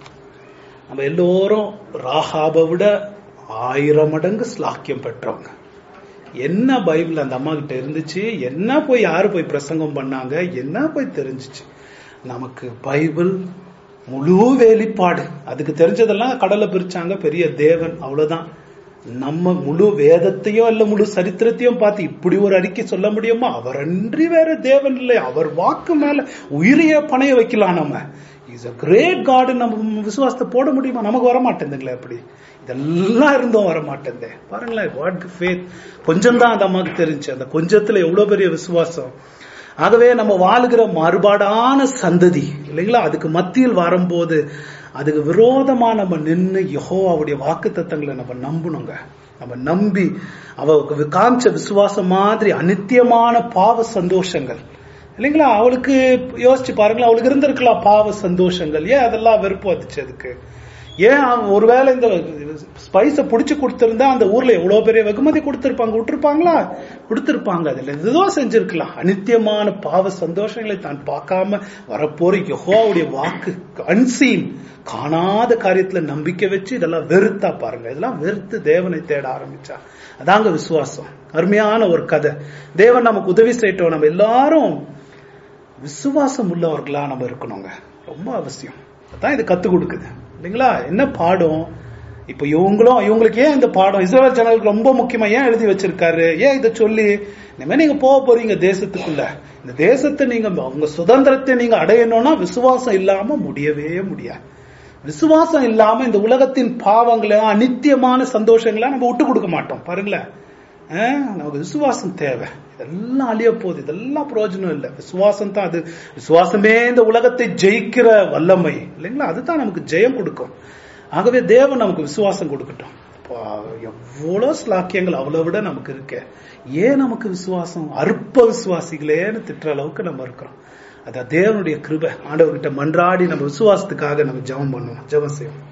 நம்ம எல்லோரும் ராகாபை விட ஆயிரம் மடங்கு ஸ்லாக்கியம் பெற்றவங்க என்ன பைபிள் அந்த அம்மா கிட்ட இருந்துச்சு என்ன போய் யாரு போய் பிரசங்கம் பண்ணாங்க என்ன போய் தெரிஞ்சுச்சு நமக்கு பைபிள் முழு வெளிப்பாடு அதுக்கு தெரிஞ்சதெல்லாம் கடலை பிரிச்சாங்க பெரிய தேவன் அவ்வளவுதான் நம்ம முழு வேதத்தையும் இல்ல முழு சரித்திரத்தையும் பார்த்து இப்படி ஒரு அறிக்கை சொல்ல முடியுமா அவர் அன்றி வேற தேவன் இல்லை அவர் வாக்கு மேல உயிரையே பணைய வைக்கலாம் நம்ம இஸ் அ கிரேட் காடு நம்ம விசுவாசத்தை போட முடியுமா நமக்கு வர மாட்டேங்குதுங்களே அப்படி இதெல்லாம் இருந்தும் வர மாட்டேங்குதே பாருங்களேன் வாட் ஃபேத் கொஞ்சம் தான் அந்த அம்மாவுக்கு தெரிஞ்சு அந்த கொஞ்சத்துல எவ்வளவு பெரிய விசுவாசம் ஆகவே நம்ம வாழுகிற மாறுபாடான சந்ததி இல்லைங்களா அதுக்கு மத்தியில் வரும்போது அதுக்கு விரோதமா நம்ம நின்று யெகோவாவுடைய வாக்கு தத்தங்களை நம்ம நம்பணுங்க நம்ம நம்பி அவ காமிச்ச விசுவாசம் மாதிரி அனித்தியமான பாவ சந்தோஷங்கள் இல்லைங்களா அவளுக்கு யோசிச்சு பாருங்களேன் அவளுக்கு இருந்திருக்கலாம் பாவ சந்தோஷங்கள் ஏன் அதெல்லாம் வெறுப்பு வந்துச்சு அதுக்கு ஏன் அவன் ஒருவேளை இந்த ஸ்பைஸ புடிச்சு கொடுத்திருந்தா அந்த ஊர்ல எவ்வளவு பெரிய வெகுமதி கொடுத்திருப்பாங்க விட்டுருப்பாங்களா கொடுத்திருப்பாங்க அதுல ஏதோ செஞ்சிருக்கலாம் அனித்தியமான பாவ சந்தோஷங்களை தான் பார்க்காம வரப்போற யெகோவாவுடைய வாக்கு அன்சீன் காணாத காரியத்துல நம்பிக்கை வச்சு இதெல்லாம் வெறுத்தா பாருங்க இதெல்லாம் வெறுத்து தேவனை தேட ஆரம்பிச்சா அதாங்க விசுவாசம் அருமையான ஒரு கதை தேவன் நமக்கு உதவி செய்யட்டும் நம்ம எல்லாரும் விசுவாசம் உள்ளவர்களா நம்ம இருக்கணுங்க ரொம்ப அவசியம் அதான் இது கத்து கொடுக்குது இல்லைங்களா என்ன பாடம் இப்ப இவங்களும் இவங்களுக்கு ஏன் இந்த பாடம் இஸ்ரேல் ஜனங்களுக்கு ரொம்ப முக்கியமா ஏன் எழுதி வச்சிருக்காரு ஏன் இதை சொல்லி இனிமே நீங்க போக போறீங்க தேசத்துக்குள்ள இந்த தேசத்தை நீங்க உங்க சுதந்திரத்தை நீங்க அடையணும்னா விசுவாசம் இல்லாம முடியவே முடியாது விசுவாசம் இல்லாம இந்த உலகத்தின் பாவங்களை அனித்தியமான சந்தோஷங்களை நம்ம விட்டு கொடுக்க மாட்டோம் பாருங்களேன் ஆஹ், நமக்கு விசுவாசம் தேவை இதெல்லாம் அழிய போகுது இதெல்லாம் பிரயோஜனம் இல்லை விசுவாசம் தான் அது விசுவாசமே இந்த உலகத்தை ஜெயிக்கிற வல்லமை இல்லைங்களா அதுதான் நமக்கு ஜெயம் கொடுக்கும் ஆகவே தேவன் நமக்கு விசுவாசம் கொடுக்கட்டும் அப்பா, எவ்வளவு ஸ்லாக்கியங்கள் அவ்வளவு விட நமக்கு இருக்கு ஏன் நமக்கு விசுவாசம் அற்ப விசுவாசிகளேன்னு திட்டுற அளவுக்கு நம்ம இருக்கிறோம் அதான் தேவனுடைய கிருபை ஆண்டவர்கிட்ட மன்றாடி நம்ம விசுவாசத்துக்காக நம்ம ஜெபம் பண்ணுவோம் ஜெபம் செய்வோம்